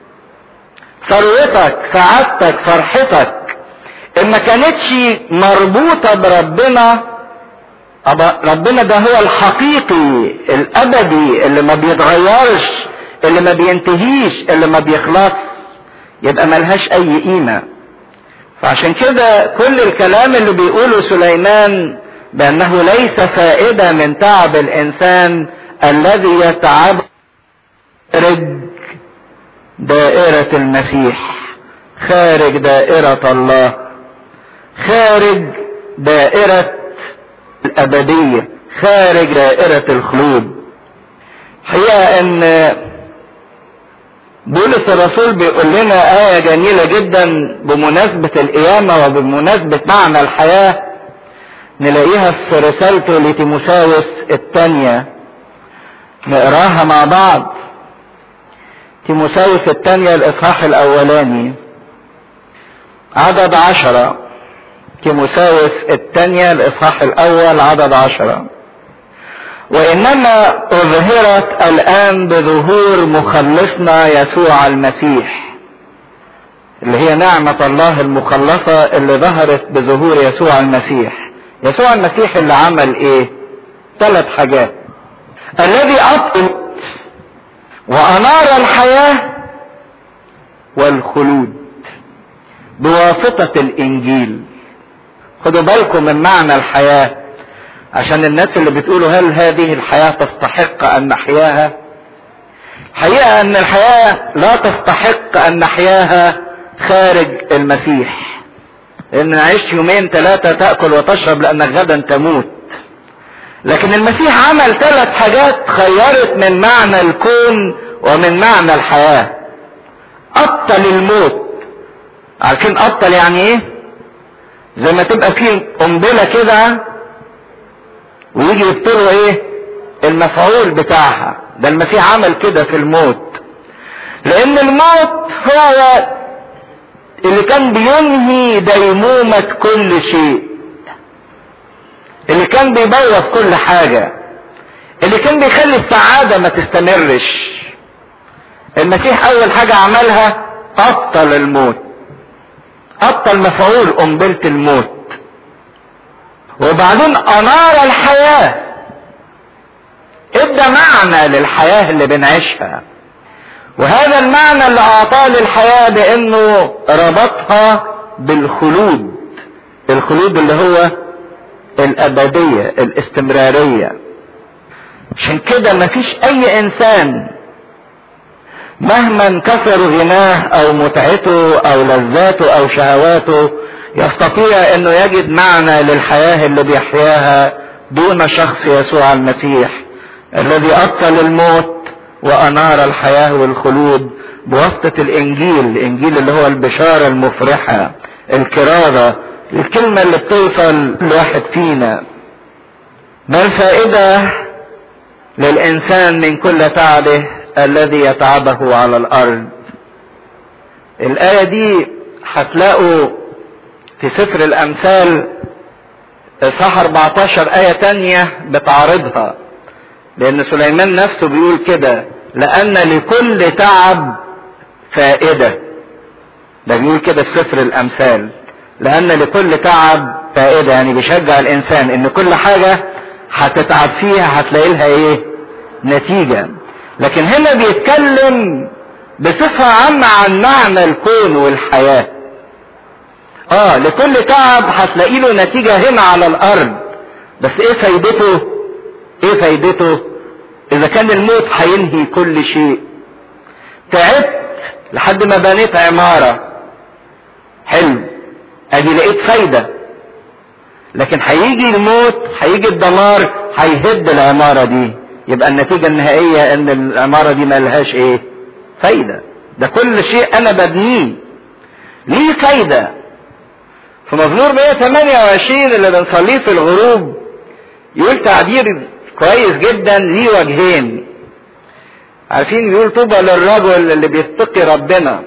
Speaker 1: ثروتك سعادتك فرحتك ان ما كانتش مربوطة بربنا ربنا ده هو الحقيقي الابدي اللي ما بيتغيرش اللي ما بينتهيش اللي ما بيخلص يبقى ملهاش اي قيمة فعشان كده كل الكلام اللي بيقوله سليمان بانه ليس فائدة من تعب الانسان الذي يتعب خارج دائرة المسيح خارج دائرة الله خارج دائرة الأبدية خارج دائرة الخلود حقيقة ان بولس الرسول بيقول لنا آية جميلة جدا بمناسبة القيامة وبمناسبة معنى الحياة نلاقيها في رسالته لتيموساوس الثانية نقراها مع بعض تيموساوس الثانية الإصحاح الأولاني عدد عشرة تيموساوس الثانية الإصحاح الأول عدد عشرة وإنما أظهرت الآن بظهور مخلصنا يسوع المسيح اللي هي نعمة الله المخلصة اللي ظهرت بظهور يسوع المسيح يسوع المسيح اللي عمل ايه ثلاث حاجات الذي أبطل وأنار الحياة والخلود بواسطة الإنجيل خدوا بالكم من معنى الحياة عشان الناس اللي بتقولوا هل هذه الحياة تستحق أن نحياها حقيقة أن الحياة لا تستحق أن نحياها خارج المسيح إن نعيش يومين ثلاثة تأكل وتشرب لأنك غدا تموت لكن المسيح عمل ثلاث حاجات خيرت من معنى الكون ومن معنى الحياة أبطل الموت عارفين أبطل يعني إيه؟ زي ما تبقى فيه قنبلة كده ويجي يبطلوا إيه؟ المفعول بتاعها ده المسيح عمل كده في الموت لأن الموت هو اللي كان بينهي ديمومة كل شيء اللي كان بيبوظ كل حاجة اللي كان بيخلي السعادة ما تستمرش المسيح اول حاجة عملها ابطل الموت ابطل مفعول قنبلة الموت وبعدين انار الحياة ادى معنى للحياة اللي بنعيشها وهذا المعنى اللي اعطاه للحياة بانه ربطها بالخلود الخلود اللي هو الابدية الاستمرارية عشان كده مفيش اي انسان مهما كثر غناه او متعته او لذاته او شهواته يستطيع انه يجد معنى للحياة اللي بيحياها دون شخص يسوع المسيح الذي ابطل الموت وانار الحياة والخلود بواسطة الانجيل الانجيل اللي هو البشارة المفرحة الكرارة الكلمة اللي بتوصل لواحد فينا ما الفائدة للإنسان من كل تعبه الذي يتعبه على الأرض الآية دي هتلاقوا في سفر الأمثال إصحاح 14 آية تانية بتعرضها لأن سليمان نفسه بيقول كده لأن لكل تعب فائدة ده بيقول كده في سفر الأمثال لأن لكل تعب فائدة يعني بيشجع الإنسان إن كل حاجة هتتعب فيها هتلاقي لها إيه؟ نتيجة. لكن هنا بيتكلم بصفة عامة عن معنى الكون والحياة. آه لكل تعب هتلاقي له نتيجة هنا على الأرض. بس إيه فايدته؟ إيه فايدته؟ إذا كان الموت هينهي كل شيء. تعبت لحد ما بنيت عمارة. حلو. ادي لقيت فايدة لكن هيجي الموت هيجي الدمار هيهد العمارة دي يبقى النتيجة النهائية ان العمارة دي ملهاش ايه فايدة ده كل شيء انا ببنيه ليه فايدة في مزمور 128 اللي بنصليه في الغروب يقول تعبير كويس جدا ليه وجهين عارفين بيقول طوبى للرجل اللي بيتقي ربنا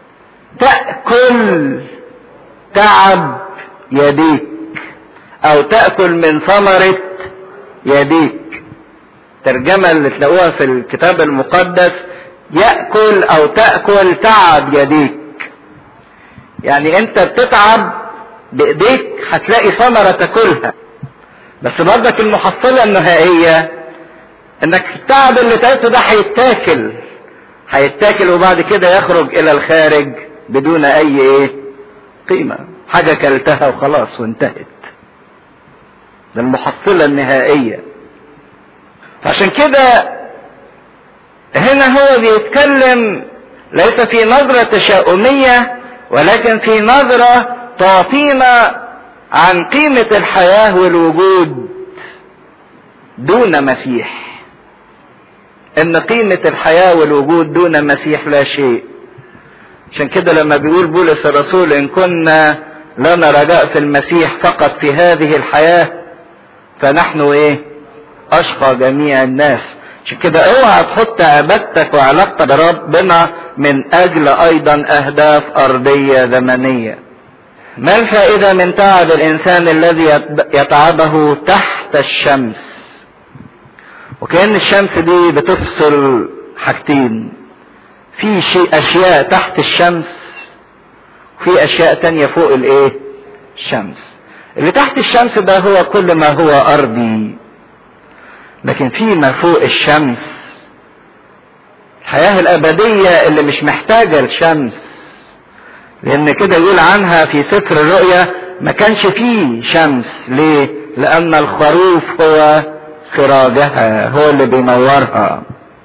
Speaker 1: تأكل تعب يديك او تأكل من ثمرة يديك الترجمة اللي تلاقوها في الكتاب المقدس يأكل أو تأكل تعب يديك يعني أنت بتتعب بإيديك هتلاقي ثمرة تاكلها بس برضك المحصلة النهائية انك التعب اللي تعبته ده هيتاكل هيتاكل وبعد كده يخرج الى الخارج بدون اي ايه قيمة حاجة كلتها وخلاص وانتهت ده المحصلة النهائية عشان كده هنا هو بيتكلم ليس في نظرة تشاؤمية ولكن في نظرة تعطينا عن قيمة الحياة والوجود دون مسيح ان قيمة الحياة والوجود دون مسيح لا شيء عشان كده لما بيقول بولس الرسول ان كنا لنا رجاء في المسيح فقط في هذه الحياة فنحن ايه اشقى جميع الناس عشان كده اوعى تحط عبادتك وعلاقتك بربنا من اجل ايضا اهداف ارضية زمنية ما الفائدة من تعب الانسان الذي يتعبه تحت الشمس وكأن الشمس دي بتفصل حاجتين في شيء اشياء تحت الشمس وفي اشياء تانية فوق الايه الشمس اللي تحت الشمس ده هو كل ما هو ارضي لكن في ما فوق الشمس الحياة الابدية اللي مش محتاجة الشمس لان كده يقول عنها في سفر الرؤيا ما كانش فيه شمس ليه لان الخروف هو سراجها هو اللي بينورها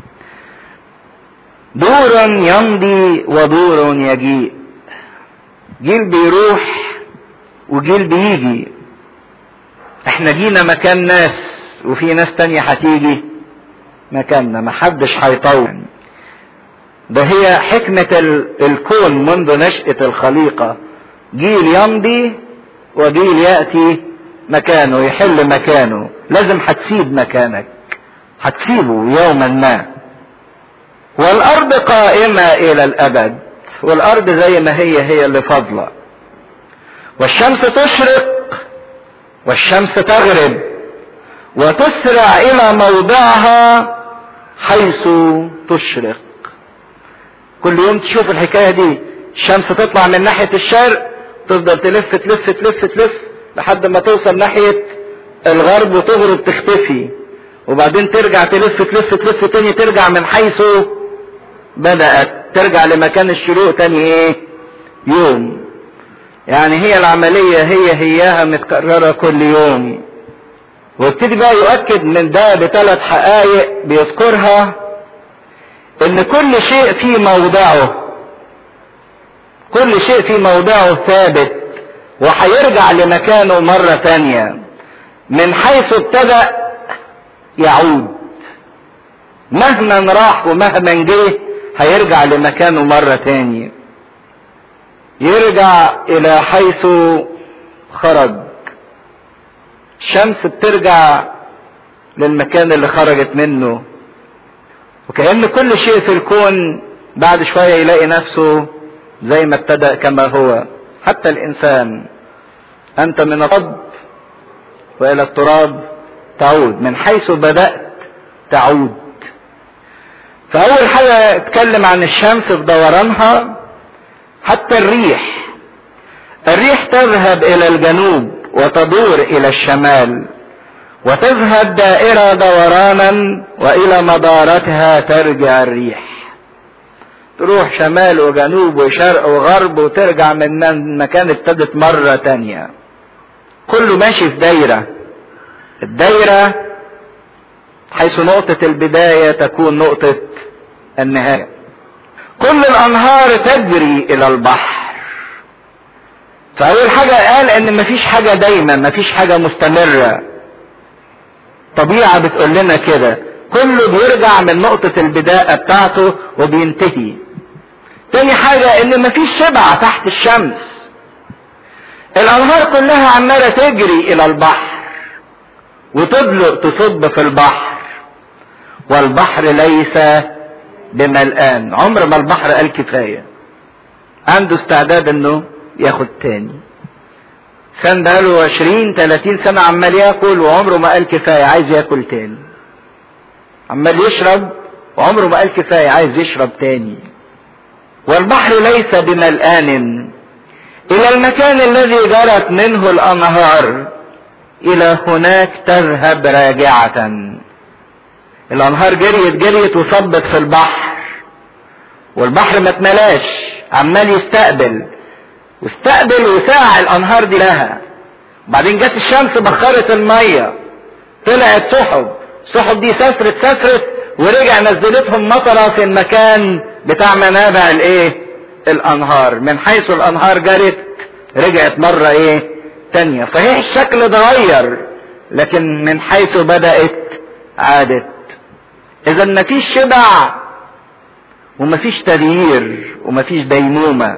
Speaker 1: دور يمضي ودور يجيء جيل بيروح وجيل بيجي احنا جينا مكان ناس وفي ناس تانية هتيجي مكاننا محدش هيطول ده هي حكمة الكون منذ نشأة الخليقة جيل يمضي وجيل يأتي مكانه يحل مكانه لازم هتسيب مكانك هتسيبه يوما ما والارض قائمة الى الابد والارض زي ما هي هي اللي فاضلة والشمس تشرق والشمس تغرب وتسرع الى موضعها حيث تشرق كل يوم تشوف الحكاية دي الشمس تطلع من ناحية الشرق تفضل تلف تلف تلف تلف لحد ما توصل ناحية الغرب وتغرب تختفي وبعدين ترجع تلف تلف تلف تاني ترجع من حيث بدأت ترجع لمكان الشروق تاني ايه يوم يعني هي العملية هي هياها متكررة كل يوم وابتدي بقى يؤكد من ده بثلاث حقائق بيذكرها ان كل شيء في موضعه كل شيء في موضعه ثابت وهيرجع لمكانه مرة تانية من حيث ابتدأ يعود مهما راح ومهما جه هيرجع لمكانه مرة تانية يرجع الى حيث خرج الشمس بترجع للمكان اللي خرجت منه وكأن كل شيء في الكون بعد شوية يلاقي نفسه زي ما ابتدأ كما هو حتى الإنسان أنت من الرب وإلى التراب تعود من حيث بدأت تعود فأول حاجة اتكلم عن الشمس في دورانها حتى الريح الريح تذهب إلى الجنوب وتدور إلى الشمال وتذهب دائرة دورانا وإلى مدارتها ترجع الريح تروح شمال وجنوب وشرق وغرب وترجع من مكان ابتدت مرة تانية كله ماشي في دايرة الدايرة حيث نقطة البداية تكون نقطة النهاية كل الأنهار تجري إلى البحر فأول حاجة قال إن مفيش حاجة دايما مفيش حاجة مستمرة طبيعة بتقول لنا كده كله بيرجع من نقطة البداية بتاعته وبينتهي تاني حاجة ان مفيش شبع تحت الشمس الانهار كلها عمالة تجري الى البحر وتدلق تصب في البحر والبحر ليس بملآن عمر ما البحر قال كفاية عنده استعداد انه ياخد تاني كان بقاله 20 30 سنة عمال ياكل وعمره ما قال كفاية عايز ياكل تاني عمال يشرب وعمره ما قال كفاية عايز يشرب تاني والبحر ليس بملآن إلى المكان الذي جرت منه الأنهار إلى هناك تذهب راجعة الأنهار جريت جريت وصبت في البحر والبحر ما اتملاش عمال يستقبل واستقبل وساع الأنهار دي لها بعدين جت الشمس بخرت المية طلعت سحب السحب دي سافرت سافرت ورجع نزلتهم مطرة في المكان بتاع منابع الايه الانهار من حيث الانهار جرت رجعت مرة ايه تانية صحيح الشكل اتغير لكن من حيث بدأت عادت اذا مفيش شبع ومفيش تغيير ومفيش ديمومة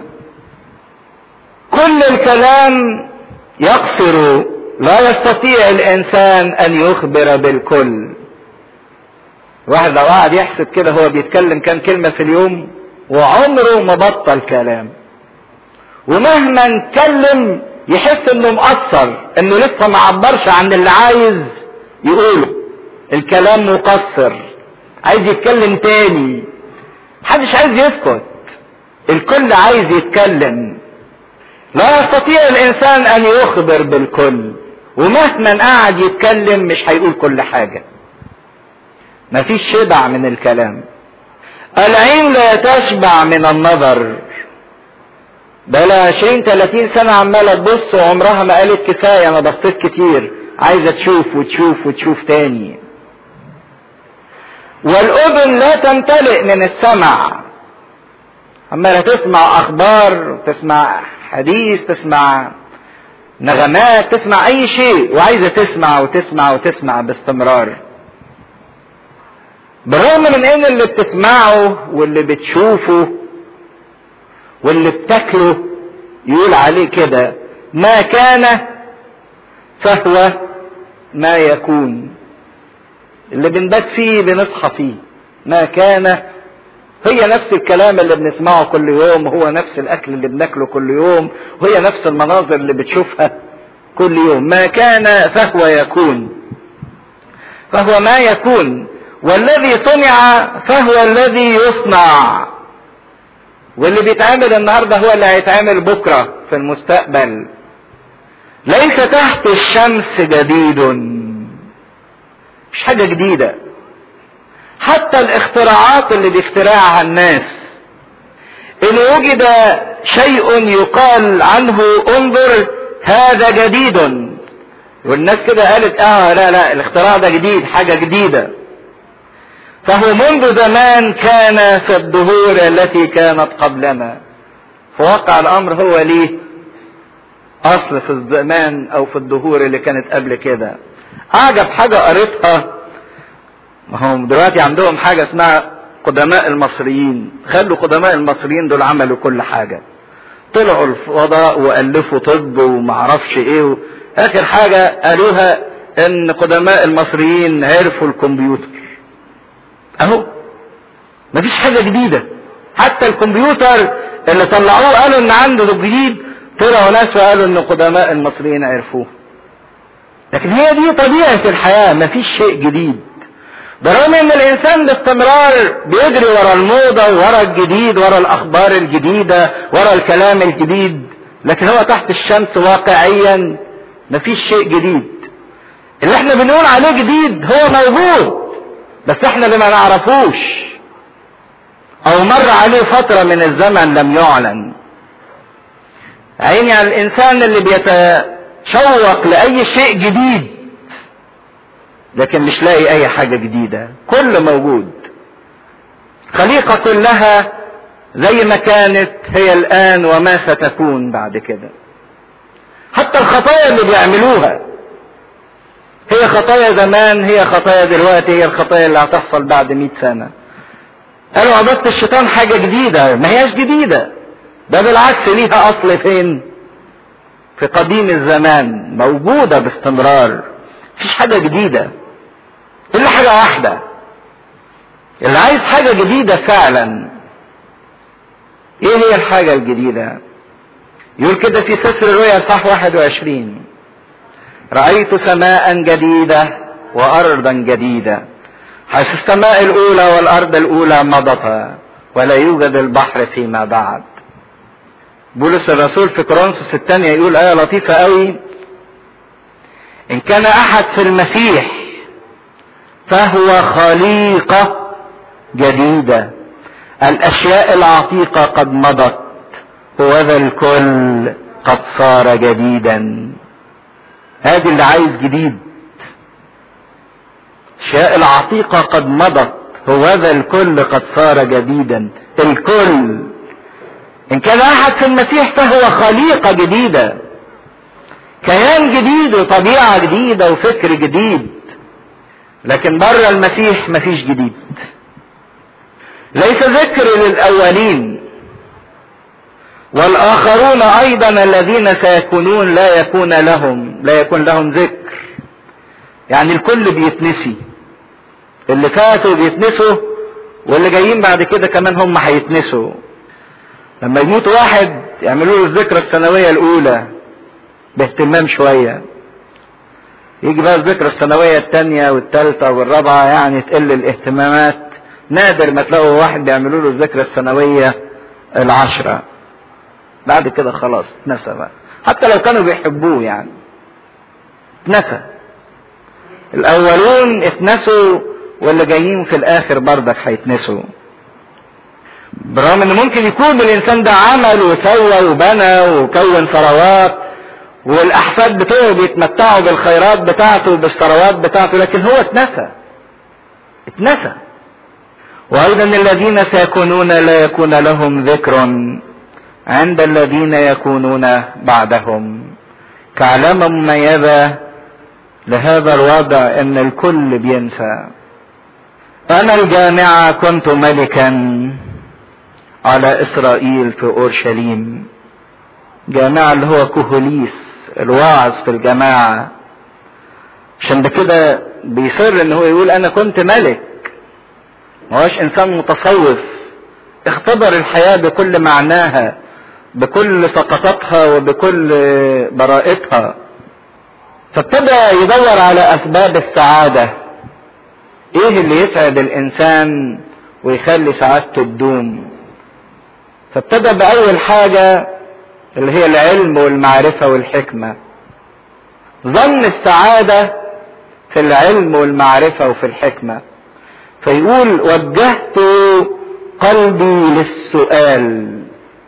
Speaker 1: كل الكلام يقصر لا يستطيع الانسان ان يخبر بالكل واحد لو قعد يحسب كده هو بيتكلم كام كلمة في اليوم وعمره ما بطل كلام ومهما اتكلم يحس انه مقصر انه لسه ما عبرش عن اللي عايز يقوله الكلام مقصر عايز يتكلم تاني محدش عايز يسكت الكل عايز يتكلم لا يستطيع الانسان ان يخبر بالكل ومهما قعد يتكلم مش هيقول كل حاجه مفيش شبع من الكلام العين لا تشبع من النظر بلا عشرين تلاتين سنة عمالة تبص وعمرها ما قالت كفاية أنا بصيت كتير عايزة تشوف وتشوف وتشوف تاني والأذن لا تمتلئ من السمع عمالة تسمع أخبار تسمع حديث تسمع نغمات تسمع أي شيء وعايزة تسمع وتسمع وتسمع باستمرار بالرغم من ان اللي بتسمعه واللي بتشوفه واللي بتاكله يقول عليه كده ما كان فهو ما يكون اللي بنبات فيه بنصحى فيه ما كان هي نفس الكلام اللي بنسمعه كل يوم هو نفس الاكل اللي بناكله كل يوم وهي نفس المناظر اللي بتشوفها كل يوم ما كان فهو يكون فهو ما يكون والذي صنع فهو الذي يصنع واللي بيتعمل النهارده هو اللي هيتعمل بكره في المستقبل ليس تحت الشمس جديد مش حاجه جديده حتى الاختراعات اللي بيخترعها الناس ان وجد شيء يقال عنه انظر هذا جديد والناس كده قالت اه لا لا الاختراع ده جديد حاجه جديده فهو منذ زمان كان في الدهور التي كانت قبلنا فوقع الامر هو ليه اصل في الزمان او في الدهور اللي كانت قبل كده اعجب حاجة قريتها ما هم دلوقتي عندهم حاجة اسمها قدماء المصريين خلوا قدماء المصريين دول عملوا كل حاجة طلعوا الفضاء والفوا طب ومعرفش ايه اخر حاجة قالوها ان قدماء المصريين عرفوا الكمبيوتر اهو مفيش حاجه جديده حتى الكمبيوتر اللي طلعوه قالوا ان عنده جديد طلعوا ناس وقالوا ان قدماء المصريين عرفوه لكن هي دي طبيعه الحياه مفيش شيء جديد برغم ان الانسان باستمرار بيجري ورا الموضه ورا الجديد ورا الاخبار الجديده ورا الكلام الجديد لكن هو تحت الشمس واقعيا مفيش شيء جديد اللي احنا بنقول عليه جديد هو موجود بس احنا اللي ما نعرفوش او مر عليه فترة من الزمن لم يعلن عيني على الانسان اللي بيتشوق لاي شيء جديد لكن مش لاقي اي حاجة جديدة كل موجود خليقة كلها زي ما كانت هي الان وما ستكون بعد كده حتى الخطايا اللي بيعملوها هي خطايا زمان هي خطايا دلوقتي هي الخطايا اللي هتحصل بعد مئة سنة قالوا عبادة الشيطان حاجة جديدة ما هياش جديدة ده بالعكس ليها أصل فين في قديم الزمان موجودة باستمرار مفيش حاجة جديدة إلا حاجة واحدة اللي عايز حاجة جديدة فعلا ايه هي الحاجة الجديدة يقول كده في سفر الرؤيا صح 21 رأيت سماء جديدة وأرضا جديدة حيث السماء الأولى والأرض الأولى مضتا ولا يوجد البحر فيما بعد بولس الرسول في كورنثوس الثانية يقول آية لطيفة قوي إن كان أحد في المسيح فهو خليقة جديدة الأشياء العتيقة قد مضت وذا الكل قد صار جديدا هذه اللي عايز جديد الأشياء العتيقة قد مضت هوذا الكل قد صار جديدا الكل إن كان أحد في المسيح فهو خليقة جديدة كيان جديد وطبيعة جديدة وفكر جديد لكن بره المسيح مفيش جديد ليس ذكر للأولين والآخرون أيضا الذين سيكونون لا يكون لهم لا يكون لهم ذكر يعني الكل بيتنسي اللي فاتوا بيتنسوا واللي جايين بعد كده كمان هم هيتنسوا لما يموت واحد يعملوا له الذكرى السنوية الأولى باهتمام شوية يجي بقى الذكرى السنوية الثانية والثالثة والرابعة يعني تقل الاهتمامات نادر ما تلاقوا واحد بيعملوا له الذكرى السنوية العشرة بعد كده خلاص اتنسى بقى حتى لو كانوا بيحبوه يعني اتنسى الاولون اتنسوا واللي جايين في الاخر برضك هيتنسوا برغم ان ممكن يكون الانسان ده عمل وسوى وبنى وكون ثروات والاحفاد بتوعه بيتمتعوا بالخيرات بتاعته وبالثروات بتاعته لكن هو اتنسى اتنسى وايضا الذين سيكونون لا يكون لهم ذكر عند الذين يكونون بعدهم كعلامة مميزة لهذا الوضع ان الكل بينسى انا الجامعة كنت ملكا على اسرائيل في اورشليم جامعة اللي هو كهوليس الواعظ في الجماعة عشان بكده بيصر ان هو يقول انا كنت ملك ما هوش انسان متصوف اختبر الحياة بكل معناها بكل سقطاتها وبكل براءتها فابتدى يدور على اسباب السعادة ايه اللي يسعد الانسان ويخلي سعادته تدوم فابتدى باول حاجة اللي هي العلم والمعرفة والحكمة ظن السعادة في العلم والمعرفة وفي الحكمة فيقول وجهت قلبي للسؤال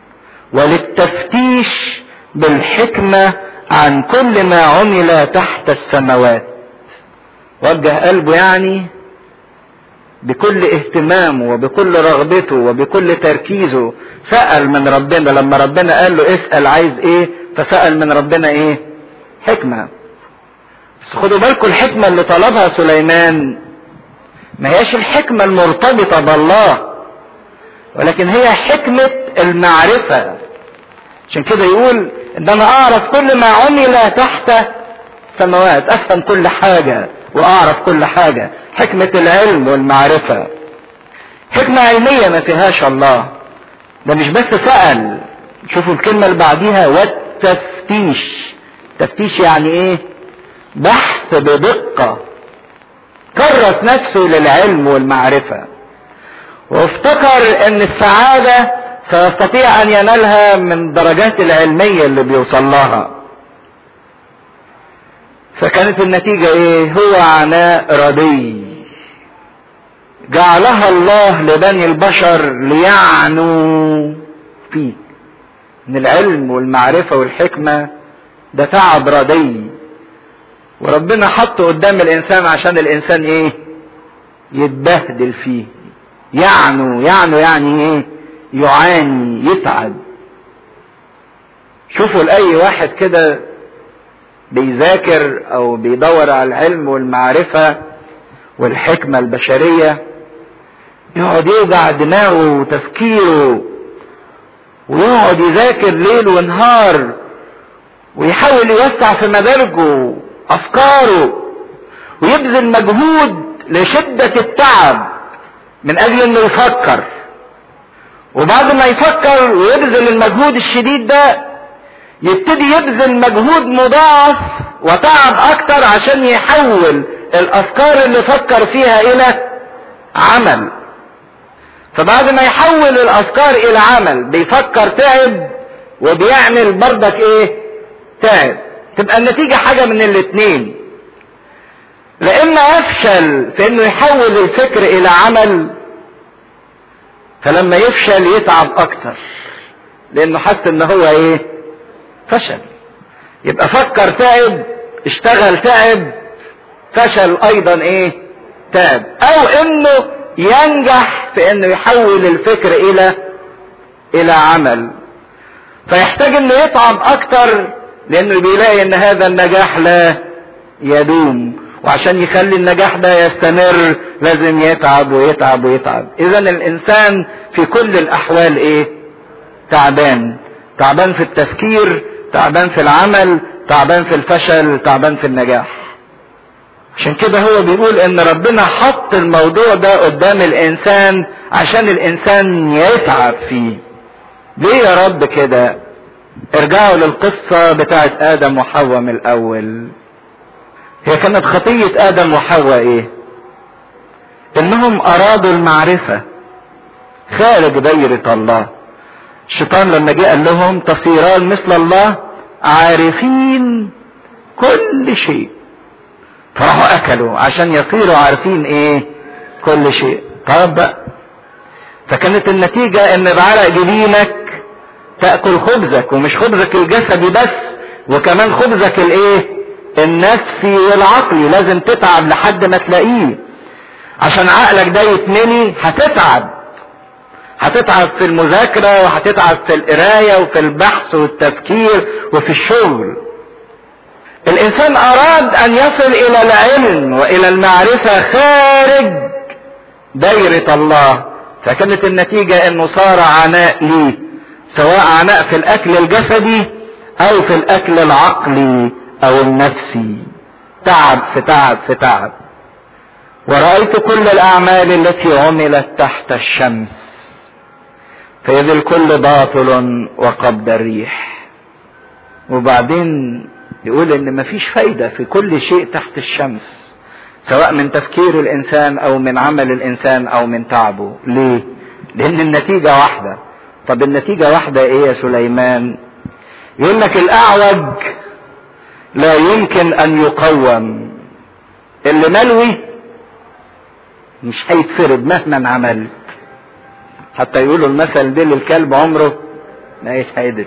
Speaker 1: وللتفتيش بالحكمة عن كل ما عمل تحت السماوات وجه قلبه يعني بكل اهتمامه وبكل رغبته وبكل تركيزه سأل من ربنا لما ربنا قال له اسأل عايز ايه فسأل من ربنا ايه حكمة بس خدوا بالكم الحكمة اللي طلبها سليمان ما هياش الحكمة المرتبطة بالله ولكن هي حكمة المعرفة عشان كده يقول ان انا اعرف كل ما عمل تحت السماوات افهم كل حاجة واعرف كل حاجة حكمة العلم والمعرفة حكمة علمية ما فيهاش الله ده مش بس سأل شوفوا الكلمة اللي بعديها والتفتيش تفتيش يعني ايه بحث بدقة كرس نفسه للعلم والمعرفة وافتكر ان السعادة سيستطيع ان ينالها من درجات العلمية اللي بيوصل لها فكانت النتيجة ايه هو عناء ردي جعلها الله لبني البشر ليعنوا فيه من العلم والمعرفة والحكمة ده تعب ردي وربنا حطه قدام الانسان عشان الانسان ايه يتبهدل فيه يعنوا يعنوا يعني ايه يعاني يتعب شوفوا لأي واحد كده بيذاكر او بيدور على العلم والمعرفة والحكمة البشرية يقعد يوجع دماغه وتفكيره ويقعد يذاكر ليل ونهار ويحاول يوسع في مدارجه افكاره ويبذل مجهود لشدة التعب من اجل انه يفكر وبعد ما يفكر ويبذل المجهود الشديد ده يبتدي يبذل مجهود مضاعف وتعب اكتر عشان يحول الافكار اللي فكر فيها الى عمل فبعد ما يحول الافكار الى عمل بيفكر تعب وبيعمل بردك ايه تعب تبقى النتيجة حاجة من الاتنين لا اما يفشل في انه يحول الفكر الى عمل فلما يفشل يتعب اكتر لانه حس ان هو ايه فشل يبقى فكر تعب اشتغل تعب فشل ايضا ايه تعب او انه ينجح في انه يحول الفكر الى الى عمل فيحتاج انه يتعب اكتر لانه بيلاقي ان هذا النجاح لا يدوم وعشان يخلي النجاح ده يستمر لازم يتعب ويتعب ويتعب اذا الانسان في كل الاحوال ايه تعبان تعبان في التفكير تعبان في العمل تعبان في الفشل تعبان في النجاح عشان كده هو بيقول ان ربنا حط الموضوع ده قدام الانسان عشان الانسان يتعب فيه ليه يا رب كده ارجعوا للقصة بتاعت ادم وحواء من الاول هي كانت خطية ادم وحواء ايه انهم ارادوا المعرفة خارج دايرة الله الشيطان لما جه قال لهم تصيران مثل الله عارفين كل شيء فراحوا اكلوا عشان يصيروا عارفين ايه كل شيء طب بقى فكانت النتيجة ان بعرق جبينك تأكل خبزك ومش خبزك الجسدي بس وكمان خبزك الايه النفسي والعقلي لازم تتعب لحد ما تلاقيه عشان عقلك ده يتملي هتتعب هتتعب في المذاكرة وهتتعب في القراية وفي البحث والتفكير وفي الشغل الانسان اراد ان يصل الى العلم والى المعرفة خارج دايرة الله فكانت النتيجة انه صار عناء ليه سواء عناء في الاكل الجسدي او في الاكل العقلي او النفسي تعب في تعب في تعب ورأيت كل الاعمال التي عملت تحت الشمس فإذ الكل باطل وقبض الريح وبعدين يقول ان مفيش فايدة في كل شيء تحت الشمس سواء من تفكير الانسان او من عمل الانسان او من تعبه ليه لان النتيجة واحدة طب النتيجة واحدة ايه يا سليمان يقول لك الاعوج لا يمكن ان يقوم اللي ملوي مش هيتفرد مهما عملت حتى يقولوا المثل ده للكلب عمره ما يتعدل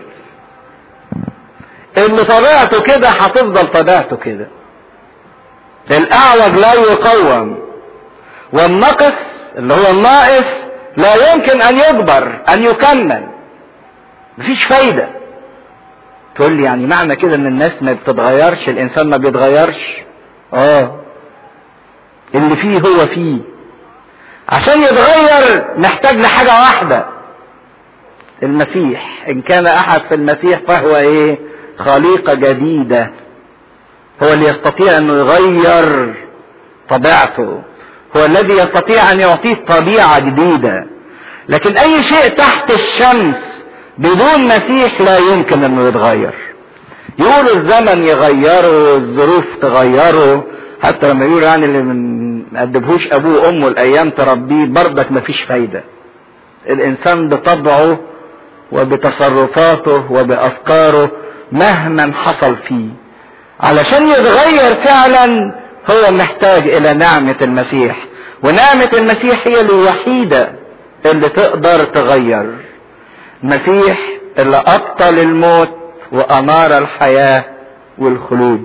Speaker 1: اللي طبيعته كده هتفضل طبيعته كده الاعوج لا يقوم والنقص اللي هو الناقص لا يمكن ان يجبر ان يكمل مفيش فايدة تقول لي يعني معنى كده ان الناس ما بتتغيرش الانسان ما بيتغيرش اه اللي فيه هو فيه عشان يتغير محتاج لحاجة واحدة المسيح ان كان احد في المسيح فهو ايه خليقة جديدة هو اللي يستطيع انه يغير طبيعته هو الذي يستطيع ان يعطيه طبيعة جديدة لكن اي شيء تحت الشمس بدون مسيح لا يمكن انه يتغير يقولوا الزمن يغيره الظروف تغيره حتى لما يقولوا يعني اللي ما ادبهوش ابوه وامه الايام تربيه برضك مفيش فايدة الانسان بطبعه وبتصرفاته وبافكاره مهما حصل فيه علشان يتغير فعلا هو محتاج الى نعمة المسيح ونعمة المسيح هي الوحيدة اللي تقدر تغير المسيح اللي ابطل الموت وانار الحياة والخلود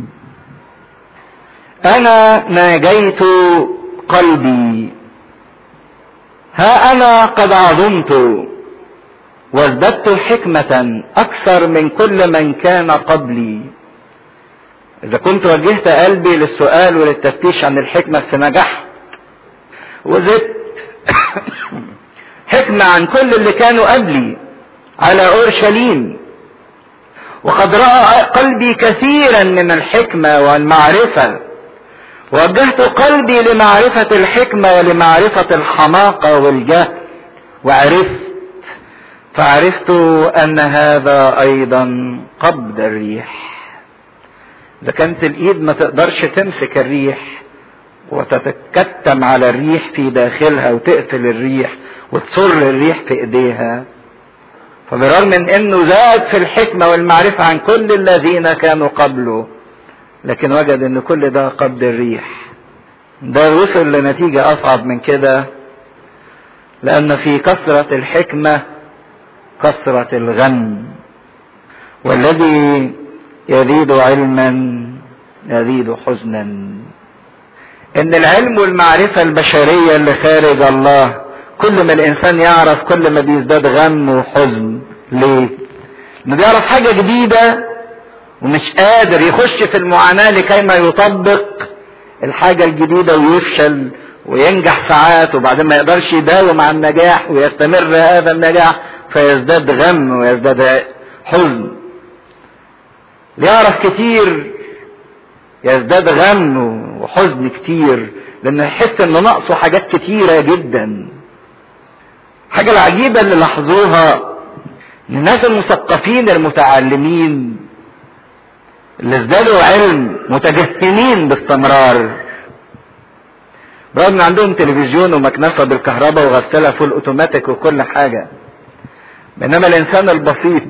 Speaker 1: انا ناجيت قلبي ها انا قد عظمت وازددت حكمة اكثر من كل من كان قبلي اذا كنت وجهت قلبي للسؤال وللتفتيش عن الحكمة فنجحت وزدت حكمة عن كل اللي كانوا قبلي على اورشليم وقد رأى قلبي كثيرا من الحكمة والمعرفة وجهت قلبي لمعرفة الحكمة ولمعرفة الحماقة والجهل وعرفت فعرفت ان هذا ايضا قبض الريح اذا كانت الايد ما تقدرش تمسك الريح وتتكتم على الريح في داخلها وتقفل الريح وتصر الريح في ايديها فبرغم من انه زاد في الحكمة والمعرفة عن كل الذين كانوا قبله لكن وجد ان كل ده قبض الريح ده وصل لنتيجة اصعب من كده لان في كثرة الحكمة كثرة الغم والذي يزيد علما يزيد حزنا ان العلم والمعرفة البشرية اللي خارج الله كل ما الانسان يعرف كل ما بيزداد غم وحزن ليه انه بيعرف حاجة جديدة ومش قادر يخش في المعاناة لكي ما يطبق الحاجة الجديدة ويفشل وينجح ساعات وبعدين ما يقدرش يداوم على النجاح ويستمر هذا النجاح فيزداد غم ويزداد حزن يعرف كتير يزداد غم وحزن كتير لانه يحس انه ناقصه حاجات كتيرة جدا الحاجة العجيبة اللي لاحظوها ان الناس المثقفين المتعلمين اللي ازدادوا علم متجهنين باستمرار برغم ان عندهم تلفزيون ومكنسة بالكهرباء وغسالة فول اوتوماتيك وكل حاجة بينما الانسان البسيط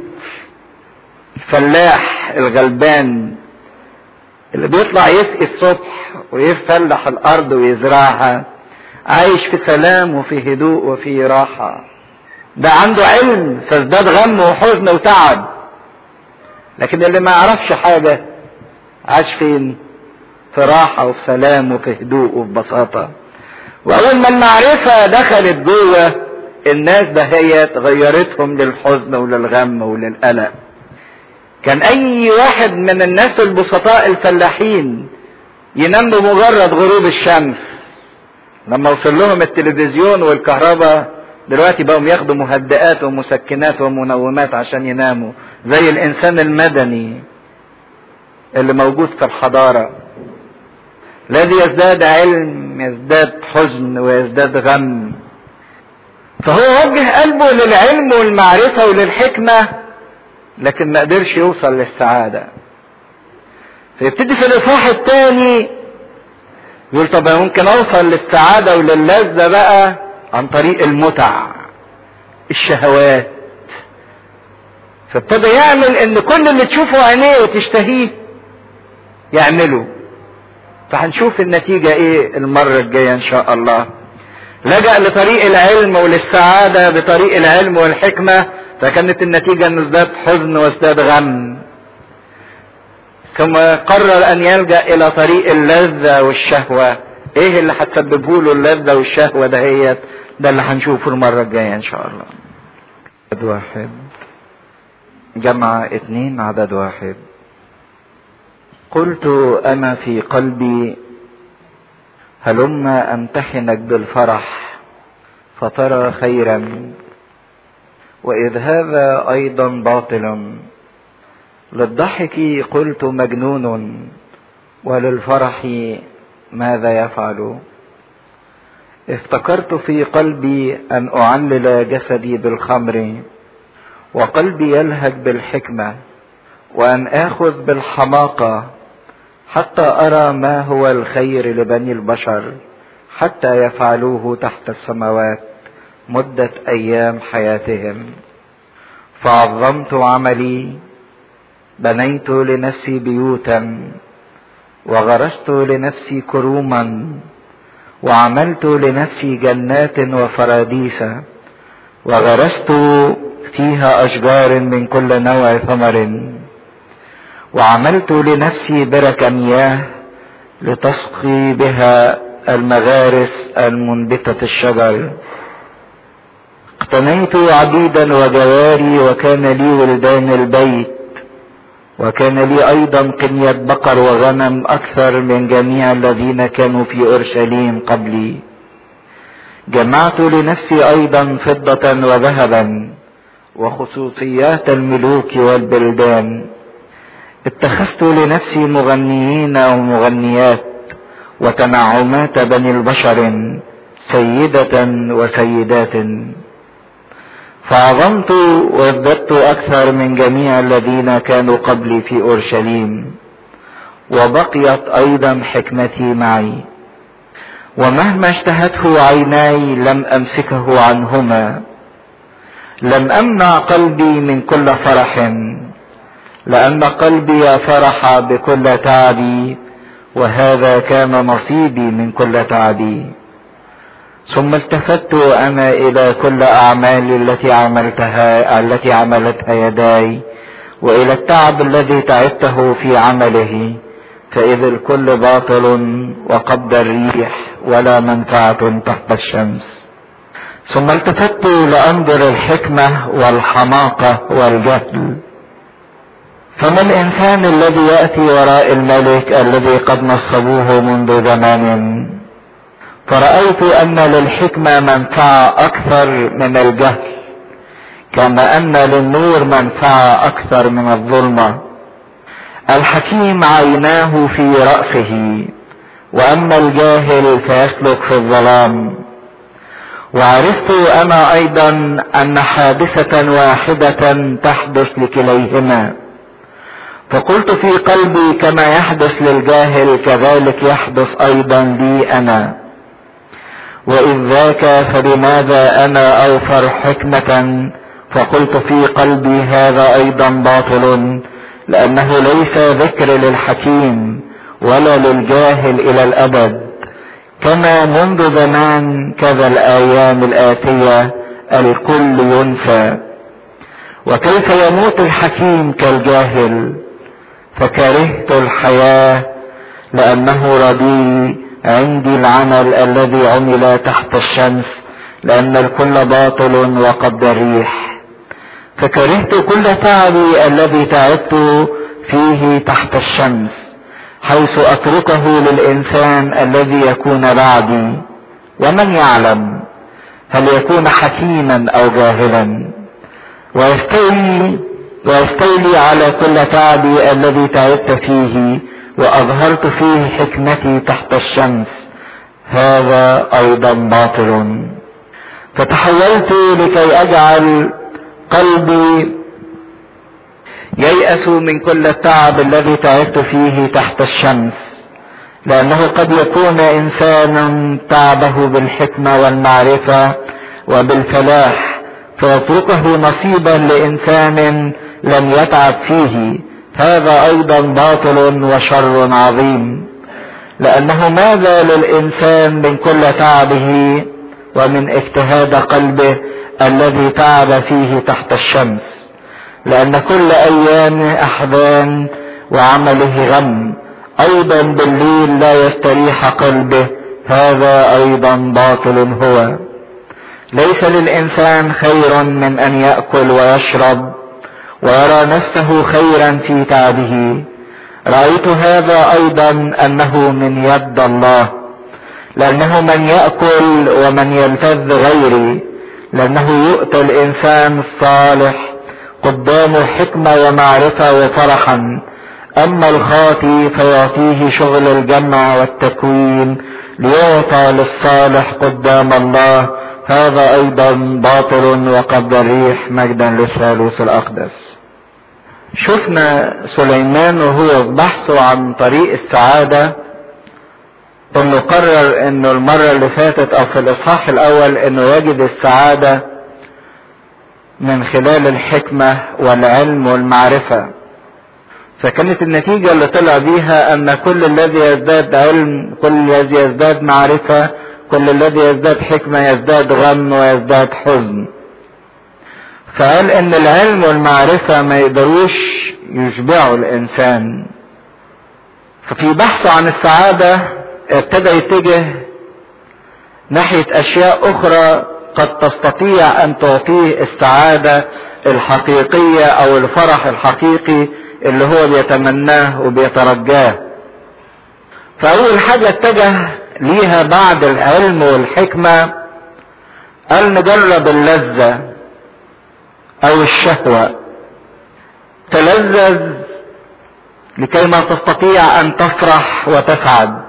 Speaker 1: الفلاح الغلبان اللي بيطلع يسقي الصبح ويفلح الارض ويزرعها عايش في سلام وفي هدوء وفي راحة ده عنده علم فازداد غم وحزن وتعب لكن اللي ما يعرفش حاجة عاش فين في راحة وفي سلام وفي هدوء وفي بساطة وأول ما المعرفة دخلت جوه الناس دهيت غيرتهم للحزن وللغم وللقلق كان أي واحد من الناس البسطاء الفلاحين ينام بمجرد غروب الشمس لما وصل لهم التلفزيون والكهرباء دلوقتي بقوا ياخدوا مهدئات ومسكنات ومنومات عشان يناموا زي الانسان المدني اللي موجود في الحضارة الذي يزداد علم يزداد حزن ويزداد غم فهو وجه قلبه للعلم والمعرفة وللحكمة لكن ما قدرش يوصل للسعادة فيبتدي في الإصحاح الثاني يقول طب انا ممكن اوصل للسعادة وللذة بقى عن طريق المتع الشهوات فابتدى يعمل ان كل اللي تشوفه عينيه وتشتهيه يعمله فهنشوف النتيجة ايه المرة الجاية ان شاء الله لجأ لطريق العلم وللسعادة بطريق العلم والحكمة فكانت النتيجة انه ازداد حزن وازداد غم ثم قرر ان يلجأ الى طريق اللذة والشهوة ايه اللي هتسببه له اللذة والشهوة دهيت ده اللي هنشوفه المرة الجاية ان شاء الله عدد واحد جمع اتنين عدد واحد قلت انا في قلبي هلم امتحنك بالفرح فترى خيرا واذ هذا ايضا باطل للضحك قلت مجنون وللفرح ماذا يفعل افتكرت في قلبي ان اعلل جسدي بالخمر وقلبي يلهج بالحكمه وان اخذ بالحماقه حتى ارى ما هو الخير لبني البشر حتى يفعلوه تحت السماوات مده ايام حياتهم فعظمت عملي بنيت لنفسي بيوتا وغرست لنفسي كروما وعملت لنفسي جنات وفراديس وغرست فيها اشجار من كل نوع ثمر وعملت لنفسي برك مياه لتسقي بها المغارس المنبتة الشجر اقتنيت عبيدا وجواري وكان لي ولدان البيت وكان لي ايضا قنية بقر وغنم اكثر من جميع الذين كانوا في اورشليم قبلي جمعت لنفسي ايضا فضة وذهبا وخصوصيات الملوك والبلدان اتخذت لنفسي مغنيين ومغنيات وتنعمات بني البشر سيدة وسيدات فعظمت وازددت اكثر من جميع الذين كانوا قبلي في اورشليم وبقيت ايضا حكمتي معي ومهما اشتهته عيناي لم امسكه عنهما لم امنع قلبي من كل فرح لان قلبي فرح بكل تعبي وهذا كان نصيبي من كل تعبي ثم التفت انا الى كل اعمالي التي عملتها التي عملتها يداي والى التعب الذي تعبته في عمله فاذ الكل باطل وقبض الريح ولا منفعه تحت الشمس ثم التفت لانظر الحكمه والحماقه والجهل فما الانسان الذي ياتي وراء الملك الذي قد نصبوه منذ زمان فرأيت أن للحكمة منفعة أكثر من الجهل كما أن للنور منفعة أكثر من الظلمة الحكيم عيناه في رأسه وأما الجاهل فيسلك في الظلام وعرفت أنا أيضا أن حادثة واحدة تحدث لكليهما فقلت في قلبي كما يحدث للجاهل كذلك يحدث أيضا لي أنا وإذ ذاك فلماذا أنا أوفر حكمة فقلت في قلبي هذا أيضا باطل لأنه ليس ذكر للحكيم ولا للجاهل إلى الأبد كما منذ زمان كذا الأيام الآتية الكل ينسى وكيف يموت الحكيم كالجاهل فكرهت الحياة لأنه رديء عندي العمل الذي عمل تحت الشمس لأن الكل باطل وقد الريح فكرهت كل تعبي الذي تعبت فيه تحت الشمس حيث أتركه للإنسان الذي يكون بعدي ومن يعلم هل يكون حكيما أو جاهلا ويستولي ويستولي على كل تعبي الذي تعبت فيه واظهرت فيه حكمتي تحت الشمس هذا ايضا باطل فتحولت لكي اجعل قلبي ييأس من كل التعب الذي تعبت فيه تحت الشمس لأنه قد يكون إنسانا تعبه بالحكمة والمعرفة وبالفلاح فيتركه نصيبا لإنسان لم يتعب فيه هذا ايضا باطل وشر عظيم لانه ماذا للانسان من كل تعبه ومن اجتهاد قلبه الذي تعب فيه تحت الشمس لان كل ايام احزان وعمله غم ايضا بالليل لا يستريح قلبه هذا ايضا باطل هو ليس للانسان خير من ان ياكل ويشرب ويرى نفسه خيرا في تعبه رايت هذا ايضا انه من يد الله لانه من ياكل ومن يلتذ غيري لانه يؤتى الانسان الصالح قدامه حكمه ومعرفه وفرحا اما الخاطي فيعطيه شغل الجمع والتكوين ليعطى للصالح قدام الله هذا ايضا باطل وقد الريح مجدا للثالوث الاقدس شفنا سليمان وهو بحثه عن طريق السعادة انه قرر انه المرة اللي فاتت او في الاصحاح الاول انه يجد السعادة من خلال الحكمة والعلم والمعرفة فكانت النتيجة اللي طلع بيها ان كل الذي يزداد علم كل الذي يزداد معرفة كل الذي يزداد حكمة يزداد غم ويزداد حزن فقال ان العلم والمعرفة ما يقدروش يشبعوا الانسان ففي بحثه عن السعادة ابتدى يتجه ناحية اشياء اخرى قد تستطيع ان تعطيه السعادة الحقيقية او الفرح الحقيقي اللي هو بيتمناه وبيترجاه فاول حاجة اتجه ليها بعد العلم والحكمة قال نجرب اللذة او الشهوة تلذذ لكي ما تستطيع ان تفرح وتسعد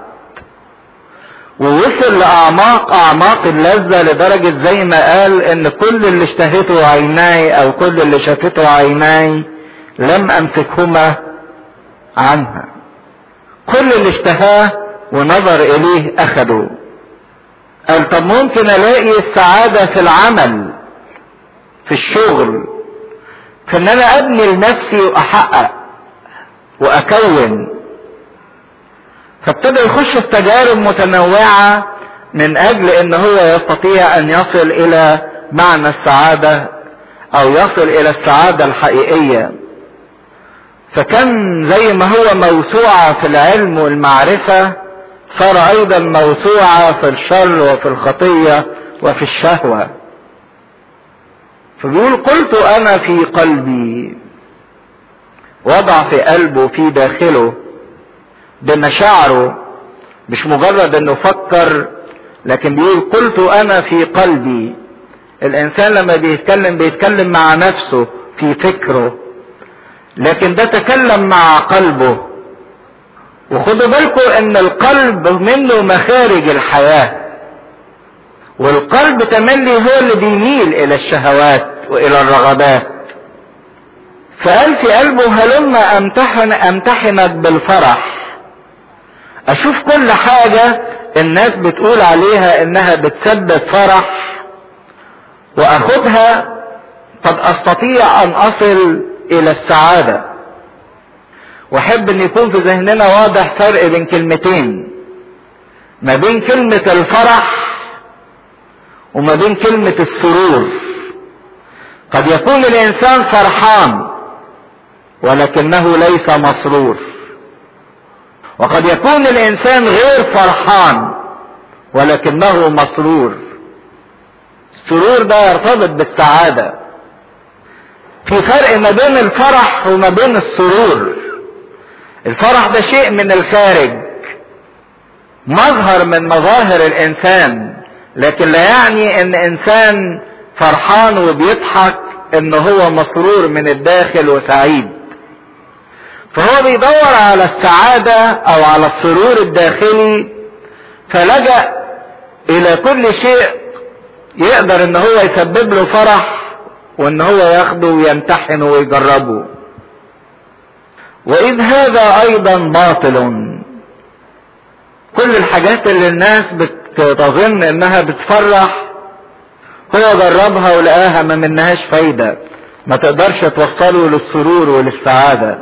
Speaker 1: ووصل لاعماق اعماق اللذة لدرجة زي ما قال ان كل اللي اشتهته عيناي او كل اللي شافته عيناي لم امسكهما عنها كل اللي اشتهاه ونظر اليه اخده قال طب ممكن الاقي السعادة في العمل في الشغل في ان انا ابني لنفسي واحقق واكون فابتدى يخش في تجارب متنوعة من اجل ان هو يستطيع ان يصل الى معنى السعادة او يصل الى السعادة الحقيقية فكان زي ما هو موسوعة في العلم والمعرفة صار ايضا موسوعة في الشر وفي الخطية وفي الشهوة فبيقول قلت انا في قلبي وضع في قلبه في داخله بمشاعره مش مجرد انه فكر لكن بيقول قلت انا في قلبي الانسان لما بيتكلم بيتكلم مع نفسه في فكره لكن ده تكلم مع قلبه وخدوا بالكم ان القلب منه مخارج الحياة والقلب تملي هو اللي بيميل الى الشهوات والى الرغبات فقال في قلبه هلما امتحن امتحنك بالفرح اشوف كل حاجة الناس بتقول عليها انها بتسبب فرح واخدها قد استطيع ان اصل الى السعادة واحب ان يكون في ذهننا واضح فرق بين كلمتين ما بين كلمة الفرح وما بين كلمة السرور قد يكون الانسان فرحان ولكنه ليس مسرور وقد يكون الانسان غير فرحان ولكنه مسرور السرور ده يرتبط بالسعادة في فرق ما بين الفرح وما بين السرور الفرح ده شيء من الخارج مظهر من مظاهر الانسان لكن لا يعني ان انسان فرحان وبيضحك ان هو مسرور من الداخل وسعيد فهو بيدور على السعادة او على السرور الداخلي فلجأ الى كل شيء يقدر ان هو يسبب له فرح وان هو ياخده ويمتحنه ويجربه واذ هذا ايضا باطل كل الحاجات اللي الناس بتظن انها بتفرح هو جربها ولقاها ما منهاش فايدة ما تقدرش توصله للسرور وللسعادة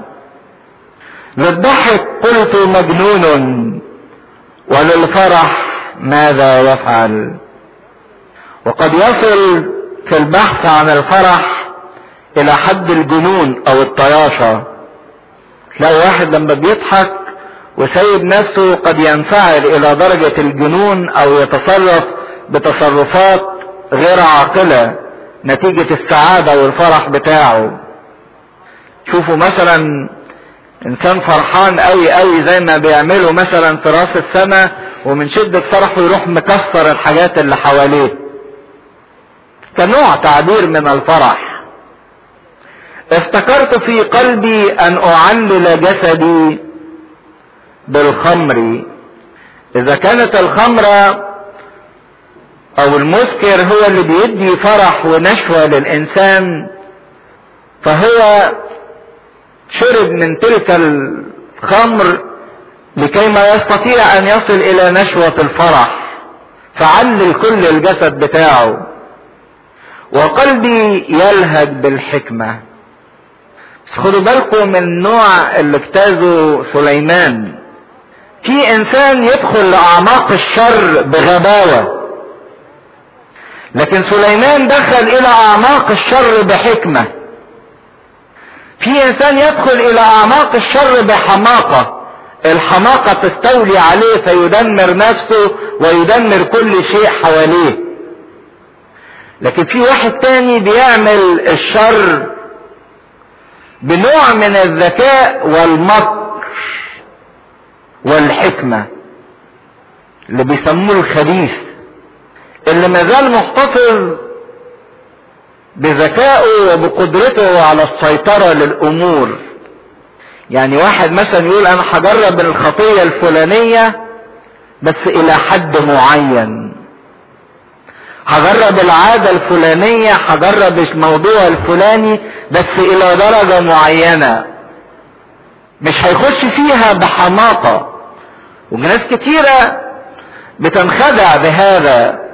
Speaker 1: للضحك قلت مجنون وللفرح ماذا يفعل وقد يصل في البحث عن الفرح الى حد الجنون او الطياشة تلاقي واحد لما بيضحك وسيد نفسه قد ينفعل الى درجة الجنون او يتصرف بتصرفات غير عاقلة نتيجة السعادة والفرح بتاعه شوفوا مثلا انسان فرحان قوي قوي زي ما بيعملوا مثلا في راس السنة ومن شدة فرحه يروح مكسر الحاجات اللي حواليه كنوع تعبير من الفرح افتكرت في قلبي ان اعلل جسدي بالخمر اذا كانت الخمرة او المسكر هو اللي بيدي فرح ونشوة للانسان فهو شرب من تلك الخمر لكي ما يستطيع ان يصل الى نشوة الفرح فعلل كل الجسد بتاعه وقلبي يلهج بالحكمة بس خدوا بالكم من النوع اللي اجتازه سليمان في انسان يدخل لاعماق الشر بغباوة لكن سليمان دخل الى اعماق الشر بحكمة في انسان يدخل الى اعماق الشر بحماقة الحماقة تستولي عليه فيدمر نفسه ويدمر كل شيء حواليه لكن في واحد تاني بيعمل الشر بنوع من الذكاء والمكر والحكمة اللي بيسموه الخبيث اللي مازال محتفظ بذكائه وبقدرته على السيطرة للأمور يعني واحد مثلا يقول أنا هجرب الخطية الفلانية بس إلى حد معين هجرب العادة الفلانية هجرب الموضوع الفلاني بس إلى درجة معينة مش هيخش فيها بحماقة وناس كتيرة بتنخدع بهذا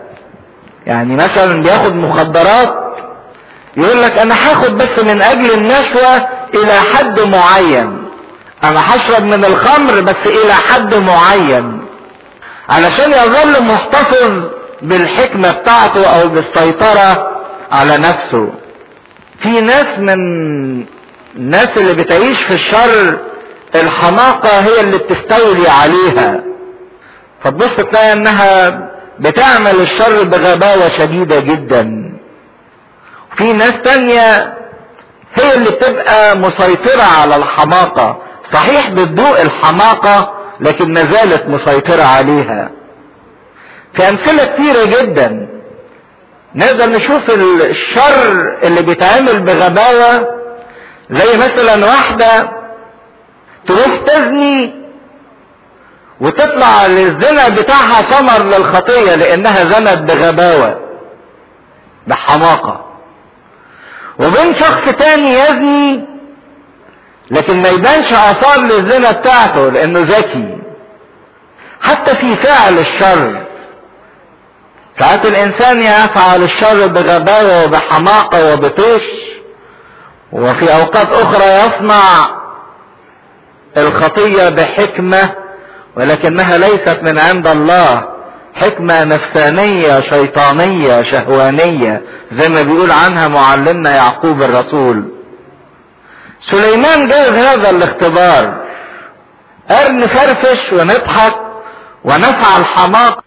Speaker 1: يعني مثلا بياخد مخدرات يقول لك انا هاخد بس من اجل النشوة الى حد معين انا هشرب من الخمر بس الى حد معين علشان يظل محتفظ بالحكمة بتاعته او بالسيطرة على نفسه في ناس من الناس اللي بتعيش في الشر الحماقة هي اللي بتستولي عليها فتبص تلاقي انها بتعمل الشر بغباوة شديدة جدا في ناس تانية هي اللي بتبقى مسيطرة على الحماقة صحيح بتدوق الحماقة لكن ما زالت مسيطرة عليها في امثلة كتيرة جدا نقدر نشوف الشر اللي بيتعمل بغباوة زي مثلا واحدة تروح تزني وتطلع للزنا بتاعها ثمر للخطية لانها زنت بغباوة بحماقة وبين شخص تاني يزني لكن ما يبانش اثار للزنا بتاعته لانه ذكي حتى في فعل الشر ساعات الانسان يفعل الشر بغباوة وبحماقة وبطيش وفي اوقات اخرى يصنع الخطية بحكمة ولكنها ليست من عند الله حكمة نفسانية شيطانية شهوانية زي ما بيقول عنها معلمنا يعقوب الرسول سليمان جاز هذا الاختبار قال نفرفش ونضحك ونفعل حماق